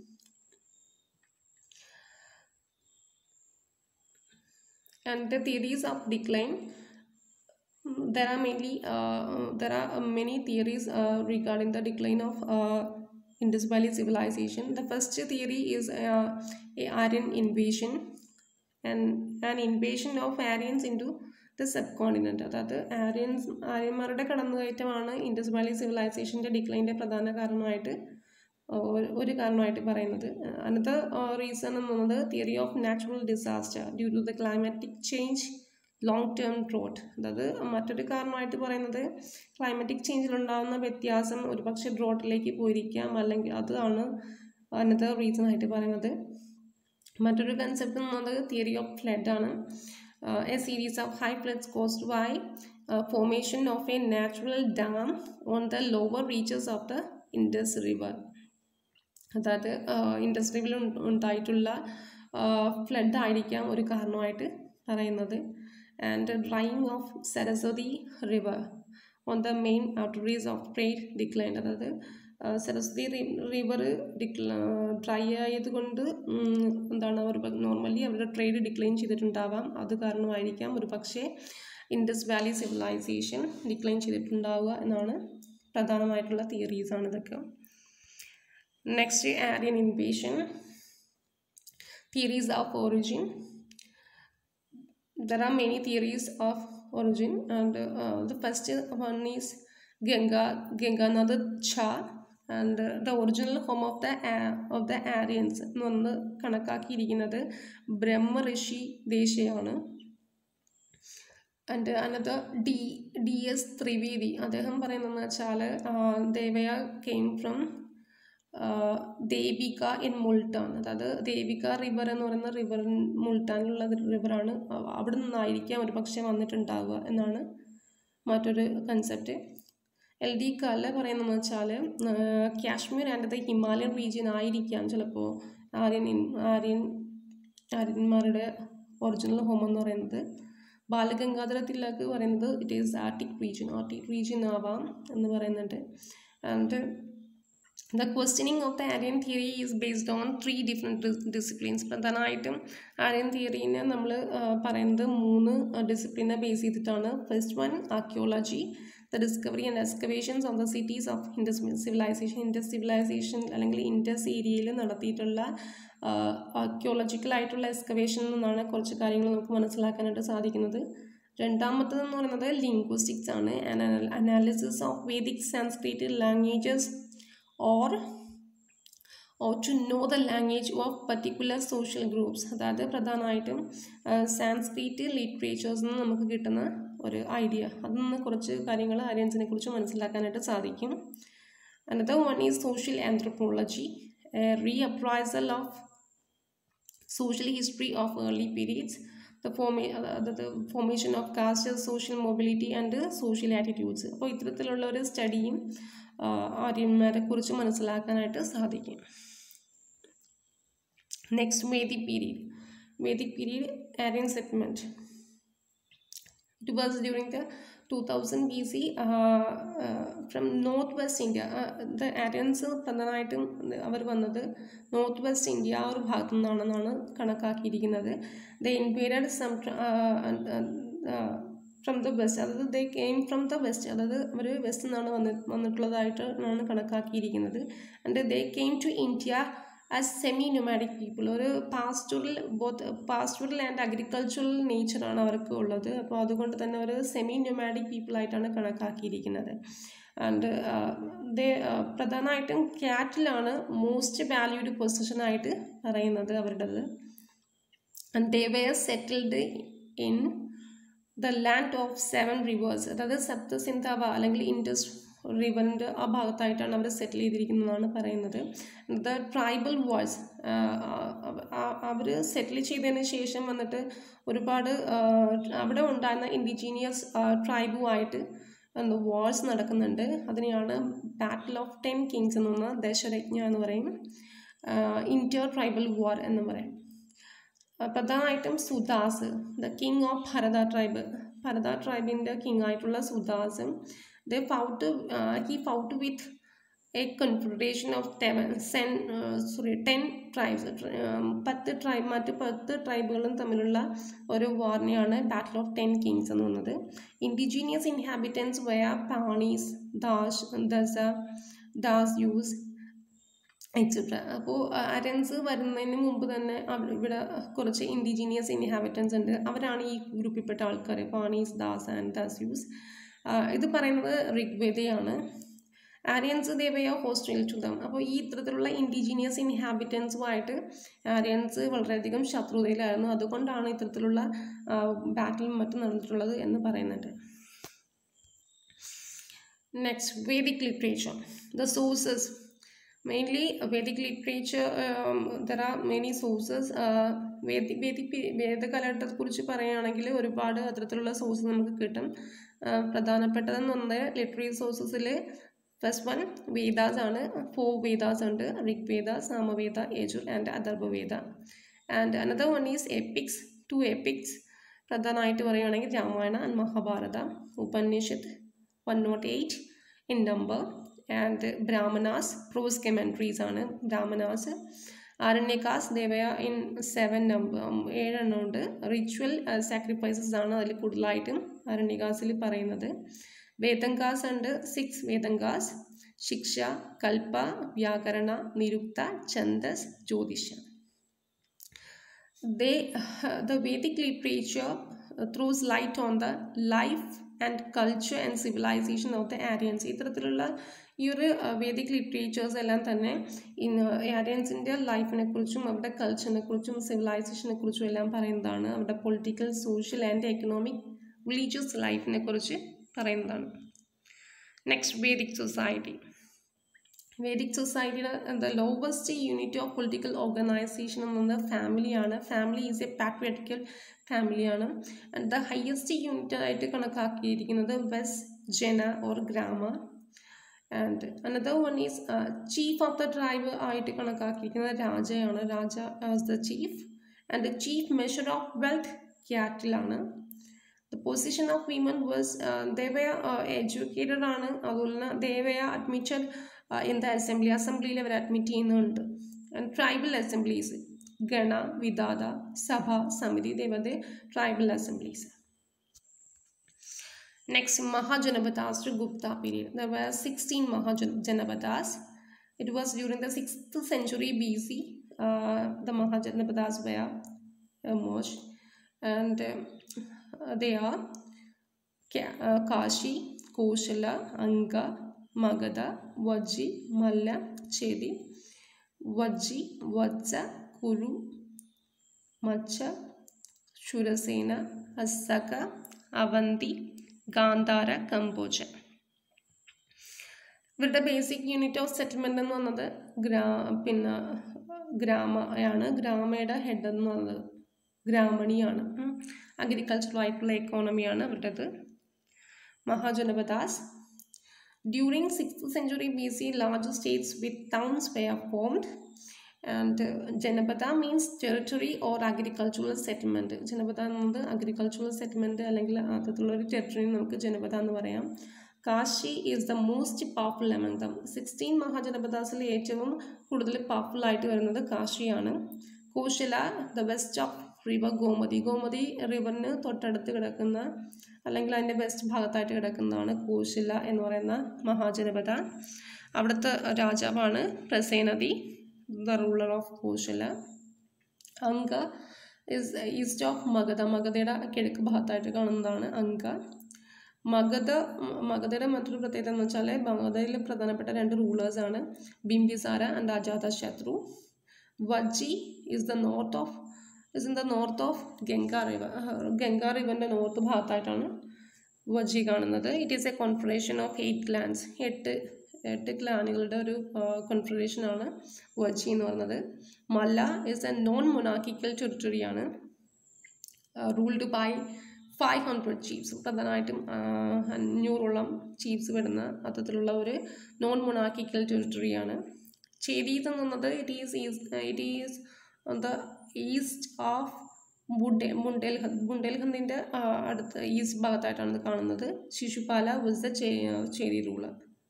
S1: and the theories of decline there are mainly uh, there are many theories uh, regarding the decline of uh, Indus Valley civilization. The first theory is uh, a Aryan invasion and an invasion of Aryans into the subcontinent. അതായത് Aryans ആര്യന്മാരുടെ കടന്നുകയറ്റമാണ് Indus valley സിവിലൈസേഷൻ്റെ ഡിക്ലൈൻ്റെ പ്രധാന കാരണമായിട്ട് ഒരു കാരണമായിട്ട് പറയുന്നത് അനദർ റീസൺ എന്ന് പറയുന്നത് theory of natural disaster due to the climatic change long term drought അതായത് മറ്റൊരു കാരണമായിട്ട് പറയുന്നത് ക്ലൈമാറ്റിക് ചേഞ്ചിലുണ്ടാകുന്ന വ്യത്യാസം ഒരുപക്ഷെ ഡ്രോട്ടിലേക്ക് പോയിരിക്കാം അല്ലെങ്കിൽ അതാണ് അനദർ റീസൺ ആയിട്ട് പറയുന്നത് മറ്റൊരു കൺസെപ്റ്റ് എന്ന് പറയുന്നത് തിയറി ഓഫ് ഫ്ലഡ് ആണ് a series of high floods caused by formation of a natural dam on the lower reaches of the Indus river അതായത് ഇൻഡസ് റിവറിൽ ഉണ്ടായിട്ടുള്ള ഫ്ലഡ് ആയിരിക്കാം ഒരു കാരണമായിട്ട് പറയുന്നത് and drying of Saraswati river on the main arteries of trade decline അതായത് Saraswati river ഡിക്ല dry ആയതുകൊണ്ട് എന്താണ് അവർ നോർമലി അവരുടെ ട്രേഡ് ഡിക്ലൈൻ ചെയ്തിട്ടുണ്ടാവാം അത് കാരണമായിരിക്കാം ഒരു പക്ഷേ ഇൻഡസ് വാലി സിവിലൈസേഷൻ ഡിക്ലൈൻ ചെയ്തിട്ടുണ്ടാവുക എന്നാണ് പ്രധാനമായിട്ടുള്ള തിയറീസാണ് ഇതൊക്കെ next Aryan invasion theories of origin there are many theories of origin and uh, the first one is Ganga Ganganatha Cha and uh, the original home of the uh, of the Aryans എന്ന് പറഞ്ഞ് കണക്കാക്കിയിരിക്കുന്നത് ബ്രഹ്മ ഋഷി ദേശയാണ് and another D D S Trivedi അദ്ദേഹം പറയുന്നതെന്ന് വെച്ചാൽ ദേവയ came from Devika in Multan അതായത് Devika river എന്ന് പറയുന്ന റിവർ മുൾട്ടാനിലുള്ള റിവറാണ് അവിടെ നിന്നായിരിക്കാം ഒരു പക്ഷേ വന്നിട്ടുണ്ടാവുക എന്നാണ് മറ്റൊരു കൺസെപ്റ്റ് എൽ ഡി കല പറയുന്നതെന്ന് വെച്ചാൽ Kashmir and the Himalayan region ആയിരിക്കാം ചിലപ്പോൾ ആര്യൻ ആര്യൻ ആര്യന്മാരുടെ ഒറിജിനൽ ഹോം എന്ന് പറയുന്നത് ബാലഗംഗാധര തിലക് പറയുന്നത് it is Arctic region Arctic region ആവാം എന്ന് പറയുന്നുണ്ട് and the questioning of the Aryan theory is based on three different disciplines പ്രധാനമായിട്ടും ആര്യൻ തിയറീനെ നമ്മൾ പറയുന്നത് മൂന്ന് ഡിസിപ്ലിനെ ബേസ് ചെയ്തിട്ടാണ് first one archaeology the discovery and excavations of the cities of Indus civilization Indus civilization അല്ലെങ്കിൽ ഇൻഡസ് ഏരിയയിൽ നടത്തിയിട്ടുള്ള ആർക്കിയോളജിക്കൽ ആയിട്ടുള്ള എക്സ്കവേഷനിൽ നിന്നാണ് കുറച്ച് കാര്യങ്ങൾ നമുക്ക് മനസ്സിലാക്കാനായിട്ട് സാധിക്കുന്നത് രണ്ടാമത്തത് എന്ന് പറയുന്നത് ലിംഗ്വിസ്റ്റിക്സ് ആണ് analysis of Vedic Sanskrit languages or or to know the language of particular social groups അതായത് പ്രധാനമായിട്ടും സാൻസ്ക്രിറ്റ് ലിറ്ററേച്ചേഴ്സ് നിന്ന് നമുക്ക് കിട്ടുന്ന ഒരു ഐഡിയ അതിൽ നിന്ന് കുറച്ച് കാര്യങ്ങൾ ആര്യൻസിനെ കുറിച്ച് മനസ്സിലാക്കാനായിട്ട് സാധിക്കും another one is social anthropology reappraisal of social history of early periods, the, forma- uh, the, the formation of caste, social mobility and uh, social attitudes. അപ്പോൾ ഇത്തരത്തിലുള്ള ഒരു സ്റ്റഡിയും ആര്യന്മാരെ കുറിച്ച് മനസ്സിലാക്കാനായിട്ട് സാധിക്കും next Vedic period Vedic period Aryan settlement It was during the 2000 BC uh, uh, from north west India the Aryans പ്രധാനമായിട്ടും അവർ വന്നത് north west India ആ ഒരു ഭാഗത്തു നിന്നാണെന്നാണ് കണക്കാക്കിയിരിക്കുന്നത് the invaded some from the west അതായത് they came from the west അതായത് അവർ വെസ്റ്റ് നിന്നാണ് വന്ന് വന്നിട്ടുള്ളതായിട്ടാണ് കണക്കാക്കിയിരിക്കുന്നത് and they came to India as semi nomadic people ഒരു pastoral both pastoral and agricultural നേച്ചറാണ് അവർക്ക് ഉള്ളത് അപ്പോൾ അതുകൊണ്ട് തന്നെ ഒരു സെമി നൊമാഡിക് പീപ്പിളായിട്ടാണ് കണക്കാക്കിയിരിക്കുന്നത് ആൻഡ് ദേ പ്രധാനമായിട്ടും ക്യാറ്റിലാണ് മോസ്റ്റ് വാല്യൂഡ് പൊസിഷനായിട്ട് പറയുന്നത് അവരുടേത് and they were settled in the land of seven rivers അതായത് സപ്തസിന്ധാവ അല്ലെങ്കിൽ ഇൻഡസ് റിവറിൻ്റെ ആ ഭാഗത്തായിട്ടാണ് അവർ സെറ്റിൽ ചെയ്തിരിക്കുന്നതെന്നാണ് പറയുന്നത് ദ ട്രൈബൽ വാൾസ് അവർ സെറ്റിൽ ചെയ്തതിന് ശേഷം വന്നിട്ട് ഒരുപാട് അവിടെ ഉണ്ടായിരുന്ന ഇൻഡിജീനിയസ് ട്രൈബുമായിട്ട് എന്താ വാൾസ് നടക്കുന്നുണ്ട് അതിനെയാണ് ബാറ്റിൽ ഓഫ് ടെൻ കിങ്സ് എന്ന് പറഞ്ഞാൽ ദശരജ്ഞ എന്ന് പറയും ഇൻറ്റർ ട്രൈബൽ വാർ എന്ന് പറയും പ്രധാനമായിട്ടും Sudas the king of Bharata tribe Bharata ട്രൈബിൻ്റെ കിങ് ആയിട്ടുള്ള Sudas the fought he fought with a confederation of ടെവൻ സെൻ സോറി ടെൻ ട്രൈബ്സ് പത്ത് ട്രൈബ് മറ്റ് പത്ത് ട്രൈബുകളും തമ്മിലുള്ള ഒരു വാറിനെയാണ് ബാറ്റിൽ ഓഫ് ടെൻ കിങ്സ് എന്ന് പറയുന്നത് ഇൻഡിജീനിയസ് ഇൻഹാബിറ്റൻസ് വയ പാണീസ് ദാഷ് ദസ ദാസ് യൂസ് എക്സെട്ര അപ്പോൾ അരൻസ് വരുന്നതിന് മുമ്പ് തന്നെ ഇവിടെ കുറച്ച് ഇൻഡിജീനിയസ് ഇൻഹാബിറ്റൻസ് ഉണ്ട് അവരാണ് ഈ ഗ്രൂപ്പിൽപ്പെട്ട ആൾക്കാർ പാണീസ് ദാസ് ആൻഡ് ദാസ്യൂസ് ഇത് പറയുന്നത് ഋഗ്വേദയാണ് Aryans they were hostile to them അപ്പോൾ ഈ ഇത്തരത്തിലുള്ള ഇൻഡിജീനിയസ് ഇൻഹാബിറ്റൻസുമായിട്ട് ആര്യൻസ് വളരെയധികം ശത്രുതയിലായിരുന്നു അതുകൊണ്ടാണ് ഇത്തരത്തിലുള്ള ബാറ്റിലും മറ്റും നടന്നിട്ടുള്ളത് എന്ന് പറയുന്നുണ്ട് next Vedic literature the sources mainly Vedic literature um, there are many sources uh, വേദി വേദിക് വേദകാലഘട്ടത്തെക്കുറിച്ച് പറയുകയാണെങ്കിൽ ഒരുപാട് അത്തരത്തിലുള്ള സോഴ്സ് നമുക്ക് കിട്ടും പ്രധാനപ്പെട്ടതെന്ന് പറഞ്ഞാൽ ലിറ്റററി സോഴ്സസിൽ ഫസ്റ്റ് വൺ വേദാസ് ആണ് ഫോർ വേദാസ് ഉണ്ട് Rigveda Samaveda Yajur and Atharvaveda and another one is epics two epics പ്രധാനമായിട്ട് പറയുകയാണെങ്കിൽ Ramayana and Mahabharata Upanishad one nought eight in number and Brahmanas prose commentaries ആണ് Brahmanas Aranyakas they were in seven number ഏഴെണ്ണം ഉണ്ട് റിച്വൽ സാക്രിഫൈസസ് ആണ് അതിൽ കൂടുതലായിട്ടും ആരണ്യകാസിൽ പറയുന്നത് വേദങ്കാസ് ഉണ്ട് സിക്സ് വേദങ്കാസ് ശിക്ഷ കൽപ്പ വ്യാകരണ Nirukta Chhandas Jyotisha they the Vedic literature throws light on the life and culture and civilisation of the Aryans ഇത്തരത്തിലുള്ള ഈ ഒരു വേദിക് ലിറ്ററേച്ചേഴ്സ് എല്ലാം തന്നെ ഇന്ന് ആര്യൻസിൻ്റെ ലൈഫിനെ കുറിച്ചും അവരുടെ കൾച്ചറിനെ കുറിച്ചും സിവിലൈസേഷനെ കുറിച്ചും എല്ലാം പറയുന്നതാണ് അവരുടെ political social and economic religious ലൈഫിനെ കുറിച്ച് പറയുന്നതാണ് നെക്സ്റ്റ് വേദിക് സൊസൈറ്റി വേദിക് സൊസൈറ്റിയുടെ the lowest unit of political organisation എന്നത് ഫാമിലിയാണ് ഫാമിലി ഈസ് എ പാട്രിയറ്റിക്കൽ ഫാമിലിയാണ് ആൻഡ് ദ ഹയസ്റ്റ് യൂണിറ്റ് ആയിട്ട് കണക്കാക്കിയിരിക്കുന്നത് was Jana or Grama and another one is chief of the tribe ആയിട്ട് കണക്കാക്കിയിരിക്കുന്നത് രാജയാണ് Raja as the chief and chief measure of wealth ക്യാറ്റിലാണ് the position of women was they were educated ആണ് അതുപോലെ തന്നെ they were admitted in the assembly അസംബ്ലിയിൽ അവർ അഡ്മിറ്റ് ചെയ്യുന്നുണ്ട് and tribal assemblies Gana Vidatha Sabha Samiti ദേവത tribal assemblies Next, Mahajanapadas to Gupta period. There were 16 Mahajanapadas. It was during the 6th century BC. Uh, the Mahajanapadas were emerged. And uh, they are uh, Kashi, Koshala, Anga, Magadha, Vaji, Malla, Chedi, Vaji, Vatsa, Kuru, Macha, Shurasena, Asaka, Avanti Gandhara Kamboja ഇവരുടെ basic unit of settlement എന്ന് പറയുന്നത് ഗ്രാ പിന്നെ ഗ്രാമയാണ് ഗ്രാമയുടെ head എന്ന് പറയുന്നത് ഗ്രാമണിയാണ് agricultural ആയിട്ടുള്ള എക്കോണമിയാണ് അവരുടേത് Mahajanapadas during sixth century B C large states with towns were formed and Janapada means territory or agricultural settlement Janapada എന്നത് അഗ്രികൾച്ചറൽ സെറ്റിൽമെൻറ്റ് അല്ലെങ്കിൽ അത്തരത്തിലുള്ള ഒരു ടെറിട്ടറി നമുക്ക് ജനപദ എന്ന് പറയാം Kashi is the most powerful among them sixteen മഹാജനപദാസിൽ ഏറ്റവും കൂടുതൽ പവർഫുൾ ആയിട്ട് വരുന്നത് കാശിയാണ് Kosala the west of river Gomati Gomati റിവറിന് തൊട്ടടുത്ത് കിടക്കുന്ന അല്ലെങ്കിൽ അതിൻ്റെ വെസ്റ്റ് ഭാഗത്തായിട്ട് കിടക്കുന്നതാണ് കോശില എന്ന് പറയുന്ന മഹാജനപദ അവിടുത്തെ രാജാവാണ് Prasenajit the ruler of Kosala Anga is east of Magadha മഗധയുടെ കിഴക്ക് ഭാഗത്തായിട്ട് കാണുന്നതാണ് അങ്ക മഗധ മഗധയുടെ മറ്റൊരു പ്രത്യേകത എന്ന് വെച്ചാൽ മഗധയിൽ പ്രധാനപ്പെട്ട രണ്ട് റൂളേഴ്സാണ് ബിംബിസാര and Ajatashatru Vajji is the north of is in the north of Ganga river Ganga റിവറിൻ്റെ നോർത്ത് ഭാഗത്തായിട്ടാണ് വജി കാണുന്നത് it is a confederation of eight clans എട്ട് എട്ട് ക്ലാനുകളുടെ ഒരു കോൺഫറേഷനാണ് വജി എന്ന് പറയുന്നത് Malla is a non monarchical ടെറിട്ടറിയാണ് ruled by five hundred chiefs പ്രധാനമായിട്ടും അഞ്ഞൂറോളം ചീഫ്സ് വരുന്ന അത്തരത്തിലുള്ള ഒരു നോൺ മൊണാക്കിക്കൽ ടെറിട്ടറിയാണ് ചേരീത് എന്നുള്ളത് it is is it is on the east of ബുഡെ ബുണ്ടേൽഖന്ദ് ബുണ്ടേൽഖന്ദിൻ്റെ അടുത്ത് ഈസ്റ്റ് ഭാഗത്തായിട്ടാണ് ഇത് കാണുന്നത് Shishupala was the Chedi ruler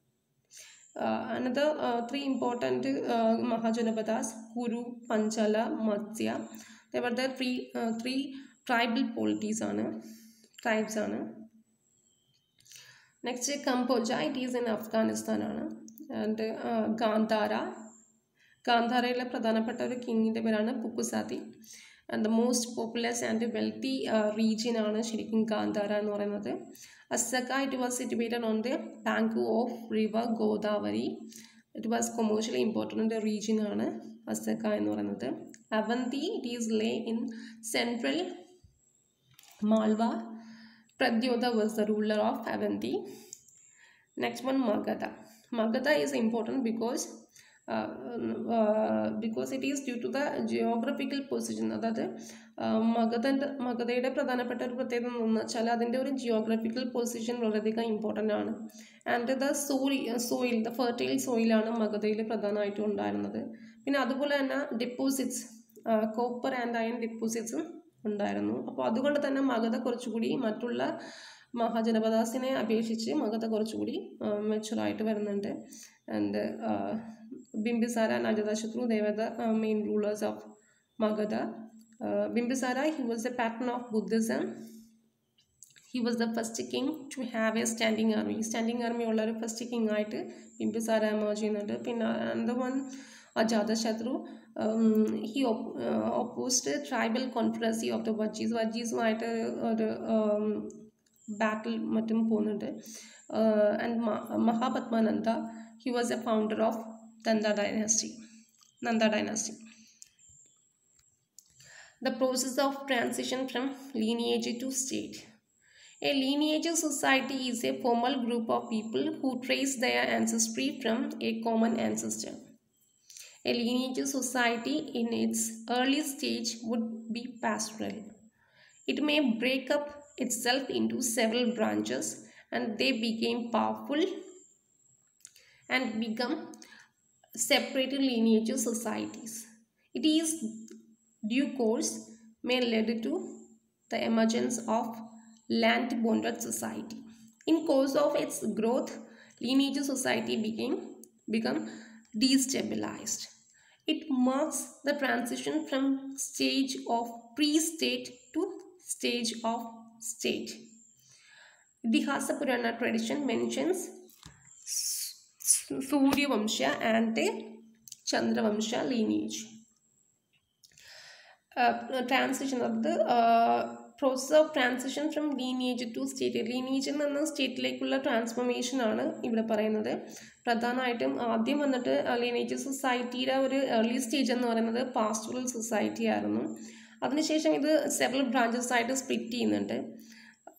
S1: another three important Mahajanapadas Kuru Panchala Matsya there the three three tribal polities ആണ് ട്രൈബ്സ് ആണ് next Kamboja it is in അഫ്ഗാനിസ്ഥാനാണ് ആൻഡ് ഗാന്ധാര ഗാന്ധാരയിലെ പ്രധാനപ്പെട്ട ഒരു കിങ്ങിൻ്റെ പേരാണ് Pukkusati and the most populous and wealthy region ആണ് ശരിക്കും ഗാന്ധാര എന്ന് പറയുന്നത് Assaka it was situated on the bank of river Godavari it was commercially important region ആണ് അസക്ക എന്ന് പറയുന്നത് Avanti it is lay in central Malwa Pradyota was the ruler of Avanti next one Magadha Magadha is important because because it is due to the geographical position അതായത് മഗധൻ്റെ മഗധയുടെ പ്രധാനപ്പെട്ട ഒരു പ്രത്യേകത എന്ന് വെച്ചാൽ അതിൻ്റെ ഒരു ജിയോഗ്രഫിക്കൽ പൊസിഷൻ വളരെയധികം ഇമ്പോർട്ടൻ്റ് ആണ് and the soil soil the fertile സോയിലാണ് മഗധയിൽ പ്രധാനമായിട്ടും ഉണ്ടായിരുന്നത് പിന്നെ അതുപോലെ തന്നെ ഡെപ്പോസിറ്റ്സ് കോപ്പർ ആൻഡ് അയൺ ഡെപ്പോസിറ്റ്സും ഉണ്ടായിരുന്നു അപ്പോൾ അതുകൊണ്ട് തന്നെ മഗധ കുറച്ചുകൂടി മറ്റുള്ള മഹാജനപദാസിനെ അപേക്ഷിച്ച് മഗധ കുറച്ചുകൂടി മെച്ചുറായിട്ട് വരുന്നുണ്ട് ആൻഡ് ബിംബിസാര ആൻഡ് അജാതശത്രു ദേവത main rulers of Magadha Bimbisara he was the patron of Buddhism he was the first king to have a standing army standing army ഉള്ള ഒരു ഫസ്റ്റ് കിങ് ആയിട്ട് ബിംബിസാര എമേർജ് ചെയ്യുന്നുണ്ട് പിന്നെ അന്ത one Ajatashatru he opposed tribal confederacy of the Vajjis വജീസുമായിട്ട് ഒരു battle മറ്റും പോകുന്നുണ്ട് and Mahapadmananda he was a founder of Nanda dynasty Nanda dynasty the process of transition from lineage to state. A lineage society is a formal group of people who trace their ancestry from a common ancestor. A lineage society in its early stage would be pastoral. It may break up itself into several branches and they became powerful and become separated lineage societies. It is due course may lead to the emergence of land bonded society. In course of its growth, lineage society became become destabilized. It marks the transition from stage of pre-state to stage of state. Idihasa Purana tradition mentions Suryavamsha and Chandravamsha lineage. Transition അത് process of transition from lineage to state ലീനിയേജിൽ നിന്ന് സ്റ്റേറ്റിലേക്കുള്ള transformation ആണ് ഇവിടെ പറയുന്നത് പ്രധാനമായിട്ടും ആദ്യം വന്നിട്ട് ലീനിയേജ് സൊസൈറ്റിയുടെ ഒരു ഏർലി സ്റ്റേജ് എന്ന് പറയുന്നത് പാസ്റ്ററൽ സൊസൈറ്റി ആയിരുന്നു അതിനുശേഷം ഇത് സെവറൽ ബ്രാഞ്ചസ് ആയിട്ട് സ്പ്ലിറ്റ് ചെയ്യുന്നുണ്ട്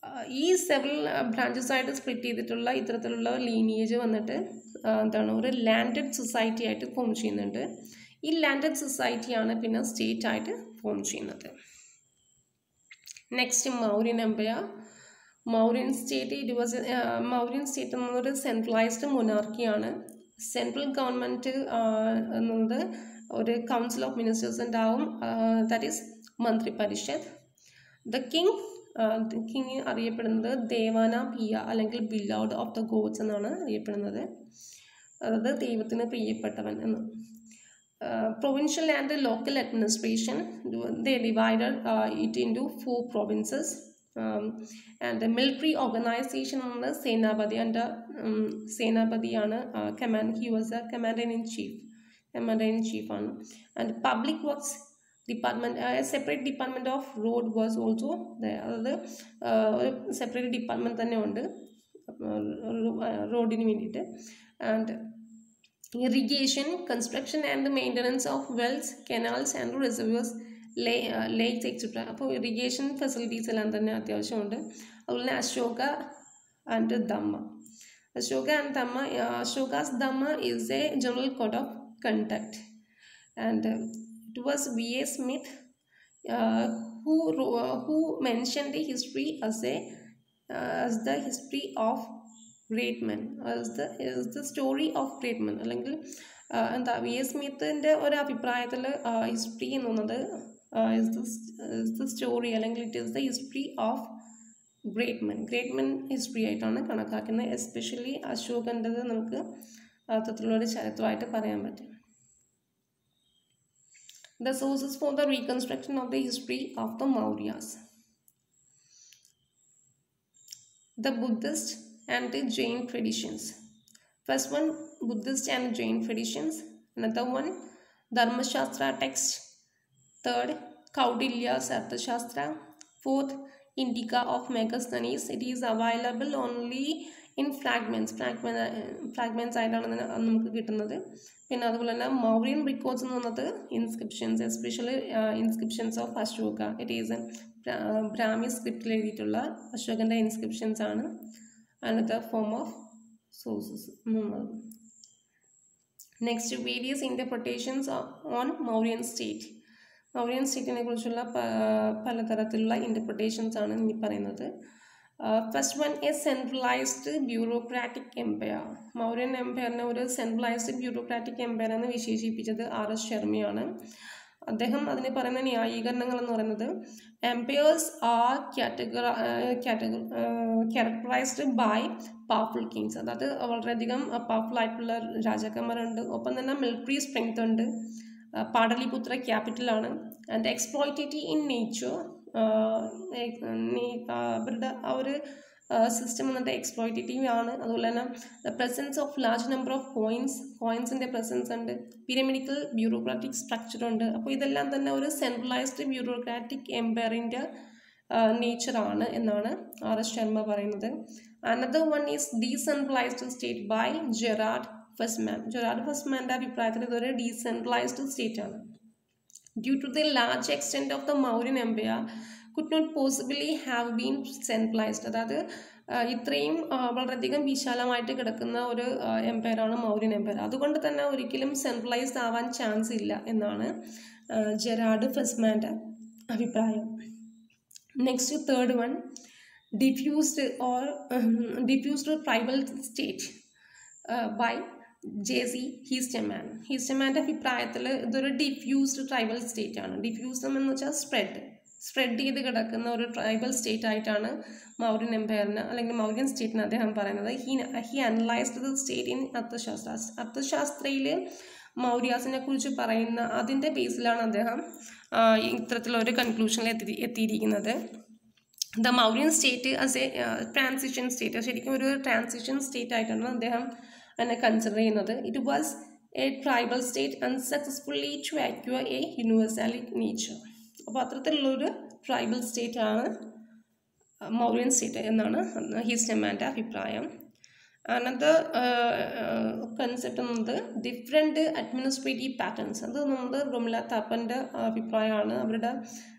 S1: ഈ സെവറൽ ബ്രാഞ്ചസ് ആയിട്ട് സ്പ്ലിറ്റ് ചെയ്തിട്ടുള്ള ഇത്തരത്തിലുള്ള ലീനിയേജ് വന്നിട്ട് ആ, എന്താണ് ഒരു ലാൻഡഡ് സൊസൈറ്റി ആയിട്ട് ഫോം ചെയ്യുന്നുണ്ട് ഈ ലാൻഡഡ് സൊസൈറ്റിയാണ് പിന്നെ സ്റ്റേറ്റ് ആയിട്ട് ഫോം ചെയ്യുന്നത് next Mauryan empire Mauryan state it was Mauryan state എന്നൊരു സെൻട്രലൈസ്ഡ് മൊനാർക്കിയാണ് സെൻട്രൽ ഗവൺമെൻറ് എന്നത് ഒരു കൗൺസിൽ ഓഫ് മിനിസ്റ്റേഴ്സ് ഉണ്ടാവും that is Mantri Parishad the king king അറിയപ്പെടുന്നത് ദേവാന പിയ അല്ലെങ്കിൽ ബിലൗഡ് ഓഫ് ദ ഗോഡ്സ് എന്നാണ് അറിയപ്പെടുന്നത് അതായത് ദൈവത്തിന് പ്രിയപ്പെട്ടവൻ എന്ന് provincial and local administration they divided it into four provinces and military organisation ആണ് സേനാപതി ആൻഡ് സേനാപതിയാണ് command he was a commander in chief commander in ചീഫാണ് and public works department separate department of road was also അതായത് ഒരു separate department തന്നെ ഉണ്ട് റോഡിന് വേണ്ടിയിട്ട് and irrigation construction and maintenance of wells canals and reservoirs ലേ lakes etcetera അപ്പോൾ irrigation facilities എല്ലാം തന്നെ അത്യാവശ്യമുണ്ട് അതുപോലെ തന്നെ Ashoka and Dhamma Ashoka and Dhamma Ashoka's Dhamma is a general code of conduct and it was V.A. Smith uh, who ro- who mentioned the history as a uh, as the history of great men as the is the story of great men അല്ലെങ്കിൽ uh, എന്താ V S സ്മിത്തിൻ്റെ ഒരു അഭിപ്രായത്തിൽ history എന്ന് പറയുന്നത് is the story അല്ലെങ്കിൽ it is the history of great men great men history ആയിട്ടാണ് കണക്കാക്കുന്നത് എസ്പെഷ്യലി അശോകൻ്റെത് നമുക്ക് അത്തരത്തിലുള്ളൊരു ചരിത്രമായിട്ട് പറയാൻ പറ്റും the sources for the reconstruction of the history of the Mauryas. The Buddhist and the Jain traditions. First one, Buddhist and Jain traditions. Another one, Dharmashastra text. Third, Kaudilya's Arthashastra. Fourth, Indica of Megasthenes. It is available only in fragments fragment fragments ആയിട്ടാണ് ഇതിന് നമുക്ക് കിട്ടുന്നത് പിന്നെ അതുപോലെ തന്നെ Mauryan records എന്ന് പറയുന്നത് inscriptions especially inscriptions of Ashoka it is in Brahmi സ്ക്രിപ്റ്റിൽ എഴുതിയിട്ടുള്ള അശോകൻ്റെ ഇൻസ്ക്രിപ്ഷൻസ് ആണ് another form of sources next various interpretations on Mauryan state Mauryan സ്റ്റേറ്റിനെ കുറിച്ചുള്ള പലതരത്തിലുള്ള ഇൻ്റർപ്രിട്ടേഷൻസ് ആണ് ഇനി പറയുന്നത് first one a centralised bureaucratic empire Mauryan എംപയറിനെ ഒരു സെൻട്രലൈസ്ഡ് ബ്യൂറോക്രാറ്റിക് എംപയർ എന്ന് വിശേഷിപ്പിച്ചത് ആർ എസ് ശർമ്മയാണ് അദ്ദേഹം അതിന് പറയുന്ന ന്യായീകരണങ്ങൾ എന്ന് പറയുന്നത് എംപയേഴ്സ് ആർ കാറ്റഗറ ക്യാരക്ടറൈസ്ഡ് ബൈ പവർഫുൾ കിങ്സ് അതായത് വളരെയധികം പവർഫുൾ ആയിട്ടുള്ള രാജാക്കന്മാരുണ്ട് ഒപ്പം തന്നെ മിലിറ്ററി സ്ട്രെങ്ത് ഉണ്ട് പാടലിപുത്ര ക്യാപിറ്റലാണ് ആൻഡ് എക്സ്പ്ലോയിറ്റേറ്റീവ് ഇൻ നേച്ചർ അവരുടെ ആ ഒരു സിസ്റ്റം എന്നിട്ട് എക്സ്പ്ലോയിറ്റേറ്റീവ് ആണ് അതുപോലെ തന്നെ the presence of large number of coins കോയിൻസിൻ്റെ പ്രസൻസ് ഉണ്ട് പിരമിഡിക്കൽ ബ്യൂറോക്രാറ്റിക് സ്ട്രക്ചർ ഉണ്ട് അപ്പോൾ ഇതെല്ലാം തന്നെ ഒരു സെൻട്രലൈസ്ഡ് ബ്യൂറോക്രാറ്റിക് എംപയറിൻ്റെ നേച്ചറാണ് എന്നാണ് ആർ എസ് ശർമ്മ പറയുന്നത് another one is decentralised state by Gerard Fussman Gerard ഫസ്മാൻ്റെ അഭിപ്രായത്തിൽ ഇതൊരു ഡീസെൻട്രലൈസ്ഡ് സ്റ്റേറ്റ് ആണ് due to the large extent of the Mauryan empire could not possibly have been centralised അതായത് ഇത്രയും വളരെയധികം വിശാലമായിട്ട് കിടക്കുന്ന ഒരു എംപയറാണ് മൗര്യൻ എംപയർ അതുകൊണ്ട് തന്നെ ഒരിക്കലും സെൻട്രലൈസ്ഡ് ആവാൻ ചാൻസ് ഇല്ല എന്നാണ് ജെറാഡ് ഫെസ്മാൻ്റെ അഭിപ്രായം next third one diffused or diffused tribal state by J C Heesterman ഹീസ്റ്റമാൻ്റെ അഭിപ്രായത്തിൽ ഇതൊരു ഡിഫ്യൂസ്ഡ് ട്രൈബൽ സ്റ്റേറ്റ് ആണ് ഡിഫ്യൂസ്ഡ് എന്ന് വെച്ചാൽ സ്പ്രെഡ് സ്പ്രെഡ് ചെയ്ത് കിടക്കുന്ന ഒരു ട്രൈബൽ സ്റ്റേറ്റ് ആയിട്ടാണ് മൗര്യൻ എംപയറിന് അല്ലെങ്കിൽ മൗര്യൻ സ്റ്റേറ്റിന് അദ്ദേഹം പറയുന്നത് he he analysed the state in Arthashastra അർത്ഥശാസ്ത്രയിൽ മൗര്യാസിനെ കുറിച്ച് പറയുന്ന അതിൻ്റെ ബേസിലാണ് അദ്ദേഹം ഇത്തരത്തിലൊരു കൺക്ലൂഷനിൽ എത്തി എത്തിയിരിക്കുന്നത് the Mauryan state as a transition state ശരിക്കും ഒരു ട്രാൻസിഷൻ സ്റ്റേറ്റ് ആയിട്ടാണ് അദ്ദേഹം അതിനെ കൺസിഡർ ചെയ്യുന്നത് it was a tribal state unsuccessfully to acquire a universality nature അപ്പോൾ അത്തരത്തിലുള്ളൊരു ട്രൈബൽ സ്റ്റേറ്റ് ആണ് മൗര്യൻ സ്റ്റേറ്റ് എന്നാണ് ഹിസ്റ്റമാൻ്റെ അഭിപ്രായം അനദർ കൺസെപ്റ്റ് എന്നത് ഡിഫറെൻറ്റ് അഡ്മിനിസ്ട്രേറ്റീവ് പാറ്റേൺസ് അത് നമ്മുടെ റൊമില താപ്പൻ്റെ അഭിപ്രായമാണ് അവരുടെ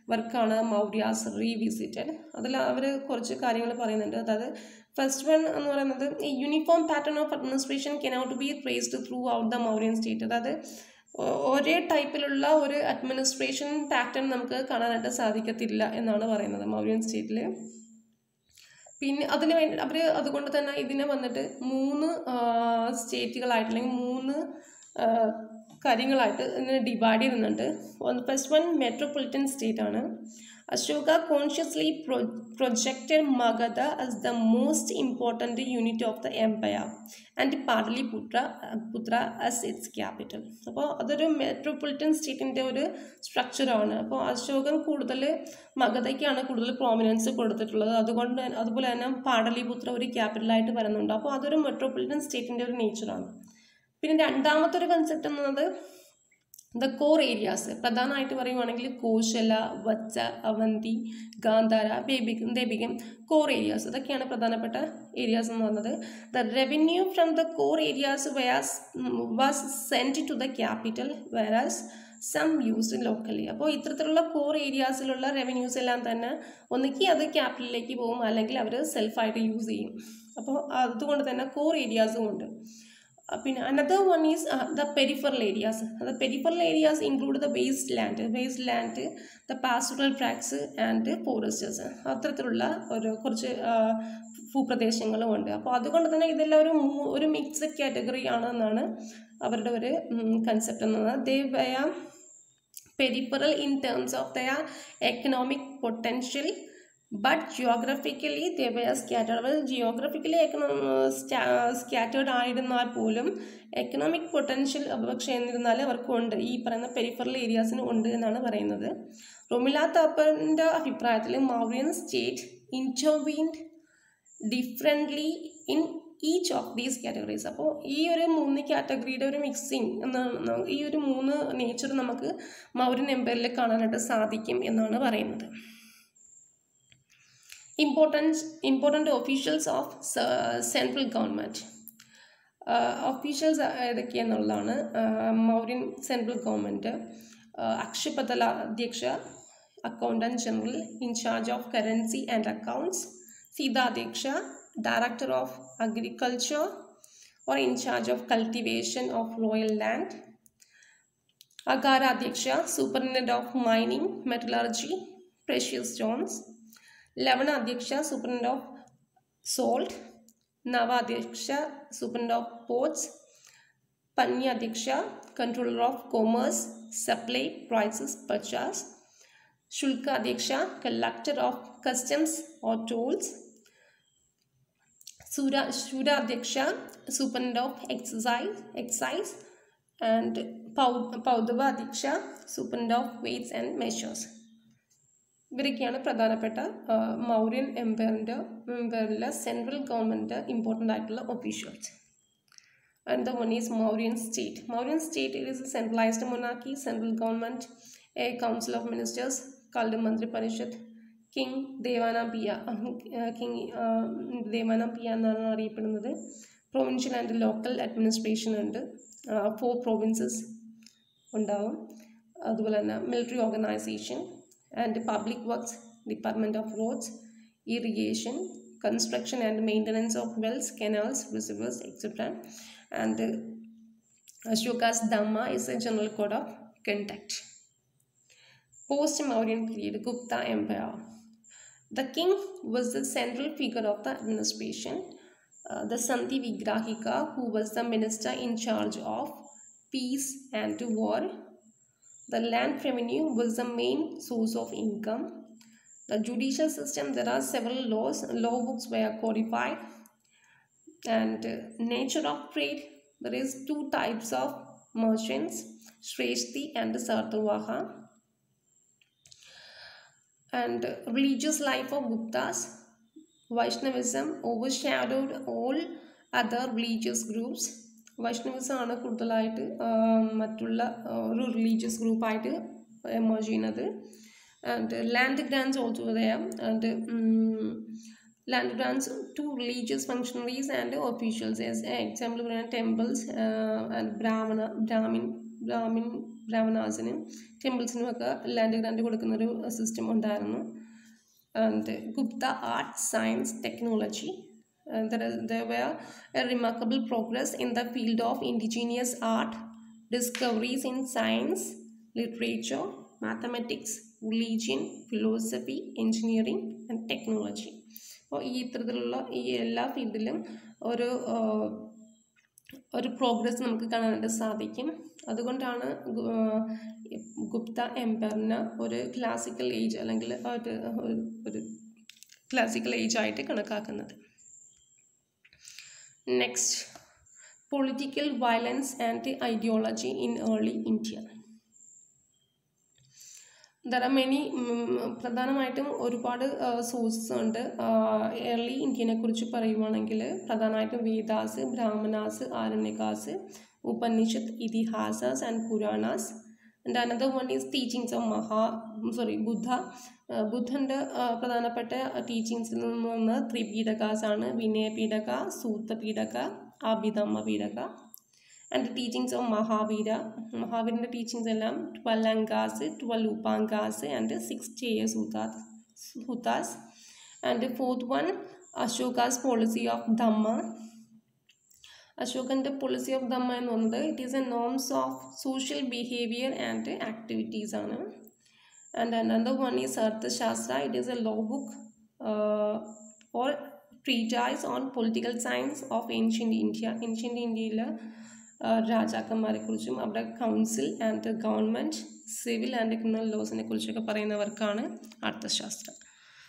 S1: വർക്കാണ് മൗര്യാസ് റീവിസിറ്റഡ് അതിൽ അവർ കുറച്ച് കാര്യങ്ങൾ പറയുന്നുണ്ട് അതായത് ഫസ്റ്റ് വൺ എന്ന് പറയുന്നത് ഈ uniform pattern of administration cannot be traced throughout the Mauryan state അതായത് ഒ- ഒരേ ടൈപ്പിലുള്ള ഒരു അഡ്മിനിസ്ട്രേഷൻ പാറ്റേൺ നമുക്ക് കാണാനായിട്ട് സാധിക്കത്തില്ല എന്നാണ് പറയുന്നത് മൗര്യൻ സ്റ്റേറ്റിൽ പിന്നെ അതിന് വേണ്ടി അവർ അതുകൊണ്ട് തന്നെ ഇതിനെ വന്നിട്ട് മൂന്ന് സ്റ്റേറ്റുകളായിട്ട് അല്ലെങ്കിൽ മൂന്ന് ആ, കാര്യങ്ങളായിട്ട് ഇതിനെ ഡിവൈഡ് ചെയ്യുന്നുണ്ട് ഫസ്റ്റ് വൺ മെട്രോപൊളിറ്റൻ സ്റ്റേറ്റ് ആണ് Ashoka consciously pro projected Magadha as the most important unit of the empire and Pataliputra പുത്ര ആസ് ഇറ്റ്സ് ക്യാപിറ്റൽ അപ്പോൾ അതൊരു മെട്രോപൊളിറ്റൻ സ്റ്റേറ്റിൻ്റെ ഒരു സ്ട്രക്ചറാണ് അപ്പോൾ അശോകൻ കൂടുതൽ മഗധയ്ക്കാണ് കൂടുതൽ പ്രോമിനൻസ് കൊടുത്തിട്ടുള്ളത് അതുകൊണ്ട് തന്നെ- അതുപോലെ തന്നെ പാടലിപുത്ര ഒരു ക്യാപിറ്റലായിട്ട് വരുന്നുണ്ട് അപ്പോൾ അതൊരു മെട്രോപൊളിറ്റൻ സ്റ്റേറ്റിൻ്റെ ഒരു നേച്ചറാണ് പിന്നെ രണ്ടാമത്തെ ഒരു കൺസെപ്റ്റ് എന്നത് ദ കോർ ഏരിയാസ് പ്രധാനമായിട്ട് പറയുവാണെങ്കിൽ കോശല വച്ച അവന്തി ഗാന്ധാര ബേബികം ദേബികം കോർ ഏരിയാസ് ഇതൊക്കെയാണ് പ്രധാനപ്പെട്ട ഏരിയാസ് എന്ന് പറയുന്നത് the revenue from the core areas was was sent to the capital whereas some used locally അപ്പോൾ ഇത്തരത്തിലുള്ള കോർ ഏരിയാസിലുള്ള റവന്യൂസ് എല്ലാം തന്നെ ഒന്നുകിൽ അത് ക്യാപിറ്റലിലേക്ക് പോകും അല്ലെങ്കിൽ അവർ സെൽഫായിട്ട് യൂസ് ചെയ്യും അപ്പോൾ അതുകൊണ്ട് തന്നെ കോർ ഏരിയാസും ഉണ്ട് Uh, പിന്നെ another one is the peripheral areas the peripheral areas include the waste land waste land the pastoral tracts and foresters അത്തരത്തിലുള്ള ഒരു കുറച്ച് ആ, ഭൂപ്രദേശങ്ങളും ഉണ്ട് അപ്പോൾ അതുകൊണ്ട് തന്നെ ഇതെല്ലാം ഒരു മൂ- ഒരു മിക്സഡ് കാറ്റഗറി ആണെന്നാണ് അവരുടെ ഒരു കൺസെപ്റ്റ് എന്ന് പറയുന്നത് they were peripheral in terms of their economic potential but geographically they scattered അപ്പോൾ ജിയോഗ്രഫിക്കലി സ്കാറ്റേഡ് ആയിരുന്നാൽ പോലും എക്കണോമിക് പൊട്ടൻഷ്യൽ പക്ഷേ എന്നിരുന്നാലും അവർക്കുണ്ട് ഈ പറയുന്ന പെരിഫറൽ ഏരിയാസിന് ഉണ്ട് എന്നാണ് പറയുന്നത് റൊമില താപ്പറിൻ്റെ അഭിപ്രായത്തിൽ Mauryan state intervened differently in each of these categories അപ്പോൾ ഈ ഒരു മൂന്ന് കാറ്റഗറിയുടെ ഒരു മിക്സിങ് എന്നാണ് ഈ ഒരു മൂന്ന് നേച്ചർ നമുക്ക് മൗര്യൻ എംപയറിൽ കാണാനായിട്ട് സാധിക്കും എന്നാണ് പറയുന്നത് importance important officials of central government officials ഏതൊക്കെയെന്നുള്ളതാണ് Mauryan central government Akshapatala adhyaksha accountant general in-charge of currency and accounts Sitadhyaksha director of agriculture or in-charge of cultivation of royal land Akaradhyaksha superintendent of mining metallurgy precious stones Lavana adhyaksha superintendent of salt Navadhyaksha superintendent of ports Panya adhyaksha controller of commerce supply prices purchase Shulka adhyaksha collector of customs or tolls Sura Suradhyaksha superintendent of exercise excise and പൗ Pautava adhyaksha superintendent of weights and measures ഇവരൊക്കെയാണ് പ്രധാനപ്പെട്ട ആ, മൗര്യൻ എംപയറിൻ്റെ എംപയറിലെ central government important ആയിട്ടുള്ള officials and the one is Mauryan state Mauryan state it is a centralised മൊനാക്കി central government a council of ministers called Mantri Parishad king Devanampiya king Devanampiya എന്നാണ് അറിയപ്പെടുന്നത് പ്രൊവിൻഷ്യൽ ആൻഡ് ലോക്കൽ അഡ്മിനിസ്ട്രേഷൻ ഉണ്ട് ഫോർ പ്രൊവിൻസസ് ഉണ്ടാവും അതുപോലെ തന്നെ military organisation and public works department of roads irrigation construction and maintenance of wells canals reservoirs etcetera and Ashoka's dhamma is a general code of conduct post Mauryan period Gupta empire The king was the central figure of the administration. Uh, the Sandhi Vigrahika, who was the minister in charge of peace and war. The land revenue was the main source of income. The judicial system, there are several laws, law books were codified. And uh, nature of trade, there is two types of merchants, Shreshti and Sartavaha and religious life of Guptas. Vaishnavism overshadowed all other religious groups. Vaishnavism ആണ് കൂടുതലായിട്ട് ആ, മറ്റുള്ള ആ, ഒരു religious ഗ്രൂപ്പായിട്ട് emerge ചെയ്യുന്നത് and land grants also them and land grants to religious functionaries and officials example പറയുന്നത് temples and Brahmana Brahmin Brahmin ബ്രാഹ്മണാസിനും ടെമ്പിൾസിനും ഒക്കെ ലാൻഡ് ഗ്രാൻഡ് കൊടുക്കുന്നൊരു സിസ്റ്റം ഉണ്ടായിരുന്നു and Gupta art science technology there were a remarkable progress in the field of indigenous art discoveries in science literature mathematics religion philosophy engineering and technology അപ്പോൾ ഈ ഇത്തരത്തിലുള്ള ഈ എല്ലാ ഫീൽഡിലും ഒരു ആഹ്, ഒരു പ്രോഗ്രസ് നമുക്ക് കാണാനായിട്ട് സാധിക്കും അതുകൊണ്ടാണ് ഗു- ആഹ്, ഗുപ്ത എംപയറിന് ഒരു ക്ലാസിക്കൽ ഏജ് അല്ലെങ്കിൽ ഒരു ഒരു- ഒരു ക്ലാസിക്കൽ ഏജ് ആയിട്ട് കണക്കാക്കുന്നത് next political violence and ideology in early India there are many പ്രധാനമായിട്ടും ഒരുപാട് സോഴ്സസ് ഉണ്ട് ഏർലി ഇന്ത്യനെ കുറിച്ച് പറയുവാണെങ്കിൽ പ്രധാനമായിട്ടും Vedas Brahmanas Aranyakas Upanishad Itihasas and Puranas and another one is teachings of Maha sorry Buddha ബുദ്ധൻ്റെ പ്രധാനപ്പെട്ട ടീച്ചിങ്സിൽ നിന്ന് ത്രിപീഡകാസ് ആണ് Vinayapitaka Suttapitaka Abhidhamma Pitaka and teachings of Mahavira മഹാവീരൻ്റെ ടീച്ചിങ്സ് എല്ലാം twelve Angas twelve Upangas and six Cheda Sutras Sutras and fourth one Ashoka's policy of dhamma അശോകൻ്റെ പോളിസി ഓഫ് ധമ്മ എന്ന് പറയുന്നത് it is a norms of social behaviour and activities ആണ് and another one is Arthashastra it is a law book or treatise on political science of ancient India ancient ഇന്ത്യയിൽ രാജാക്കന്മാരെ കുറിച്ചും അവരുടെ council and government civil and criminal ലോസിനെ കുറിച്ചൊക്കെ പറയുന്നവർക്കാണ് അർത്ഥശാസ്ത്രം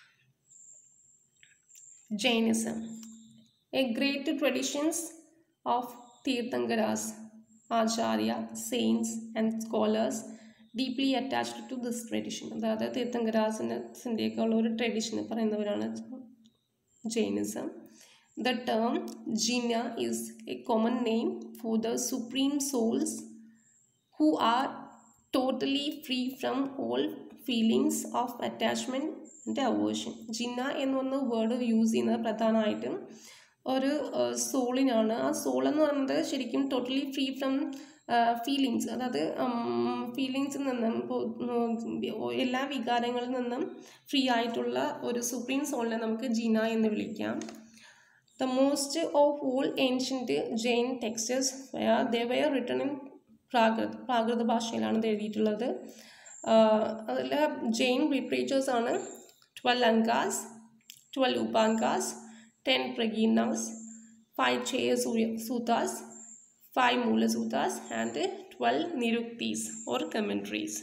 S1: Jainism a great traditions of Tirthankaras Acharya saints and scholars deeply attached to this tradition അതായത് തീർത്ഥങ്കരാസിൻ്റെയൊക്കെ ഉള്ള ഒരു ട്രഡീഷൻ പറയുന്നവരാണ് Jainism The term Jina is a common name for the supreme souls who are totally free from all feelings of attachment and aversion. Jina എന്ന് പറഞ്ഞ word use ചെയ്യുന്നത് പ്രധാനമായിട്ടും ഒരു സോളിനാണ് ആ സോൾ എന്ന് പറയുന്നത് ശരിക്കും ടോട്ടലി ഫ്രീ ഫ്രം ഫീലിങ്സ് അതായത് ഫീലിങ്സിൽ നിന്നും ഇപ്പോൾ എല്ലാ വികാരങ്ങളിൽ നിന്നും ഫ്രീ ആയിട്ടുള്ള ഒരു സുപ്രീം സോളിനെ നമുക്ക് ജിന എന്ന് വിളിക്കാം The most of all ancient Jain texts were they were written in പ്രാകൃത് പ്രാകൃത ഭാഷയിലാണ് ഇത് എഴുതിയിട്ടുള്ളത് അതിൽ ജെയിൻ ലിറ്ററേച്ചേഴ്സ് ആണ് twelve Angas twelve Upangas ten Prakirnas five Cheda Sutras five Mulasutras and twelve Niruktis or commentaries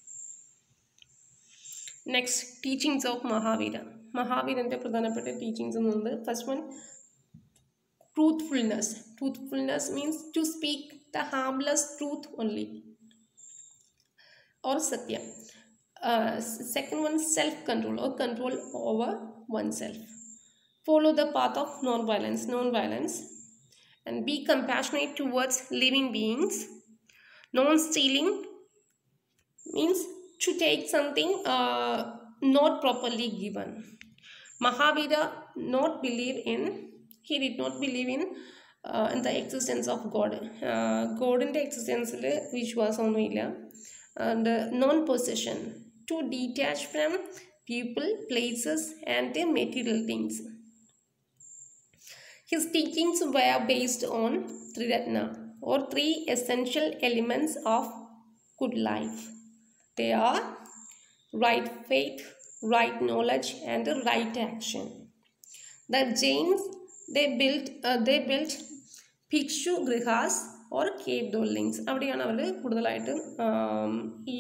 S1: next teachings of Mahavira മഹാവീരൻ്റെ പ്രധാനപ്പെട്ട ടീച്ചിങ്സ് എന്നുള്ളത് first one truthfulness. Truthfulness means to speak the harmless truth only or satya. Uh, second one, self control or control over oneself. Follow the path of non violence, non violence, and be compassionate towards living beings. Non stealing means to take something uh, not properly given. Mahavira not believe in he did not believe in uh, in the existence of God. ഗോഡിൻ്റെ എക്സിസ്റ്റൻസിൽ വിശ്വാസമൊന്നുമില്ല and non possession to detach from people places and material things his teachings were based on Triratna or three essential elements of good life. They are right faith, right knowledge, and right action. The Jains they built uh, they built bhikshu grihas or cave dwellings അവിടെയാണ് അവർ കൂടുതലായിട്ടും ഈ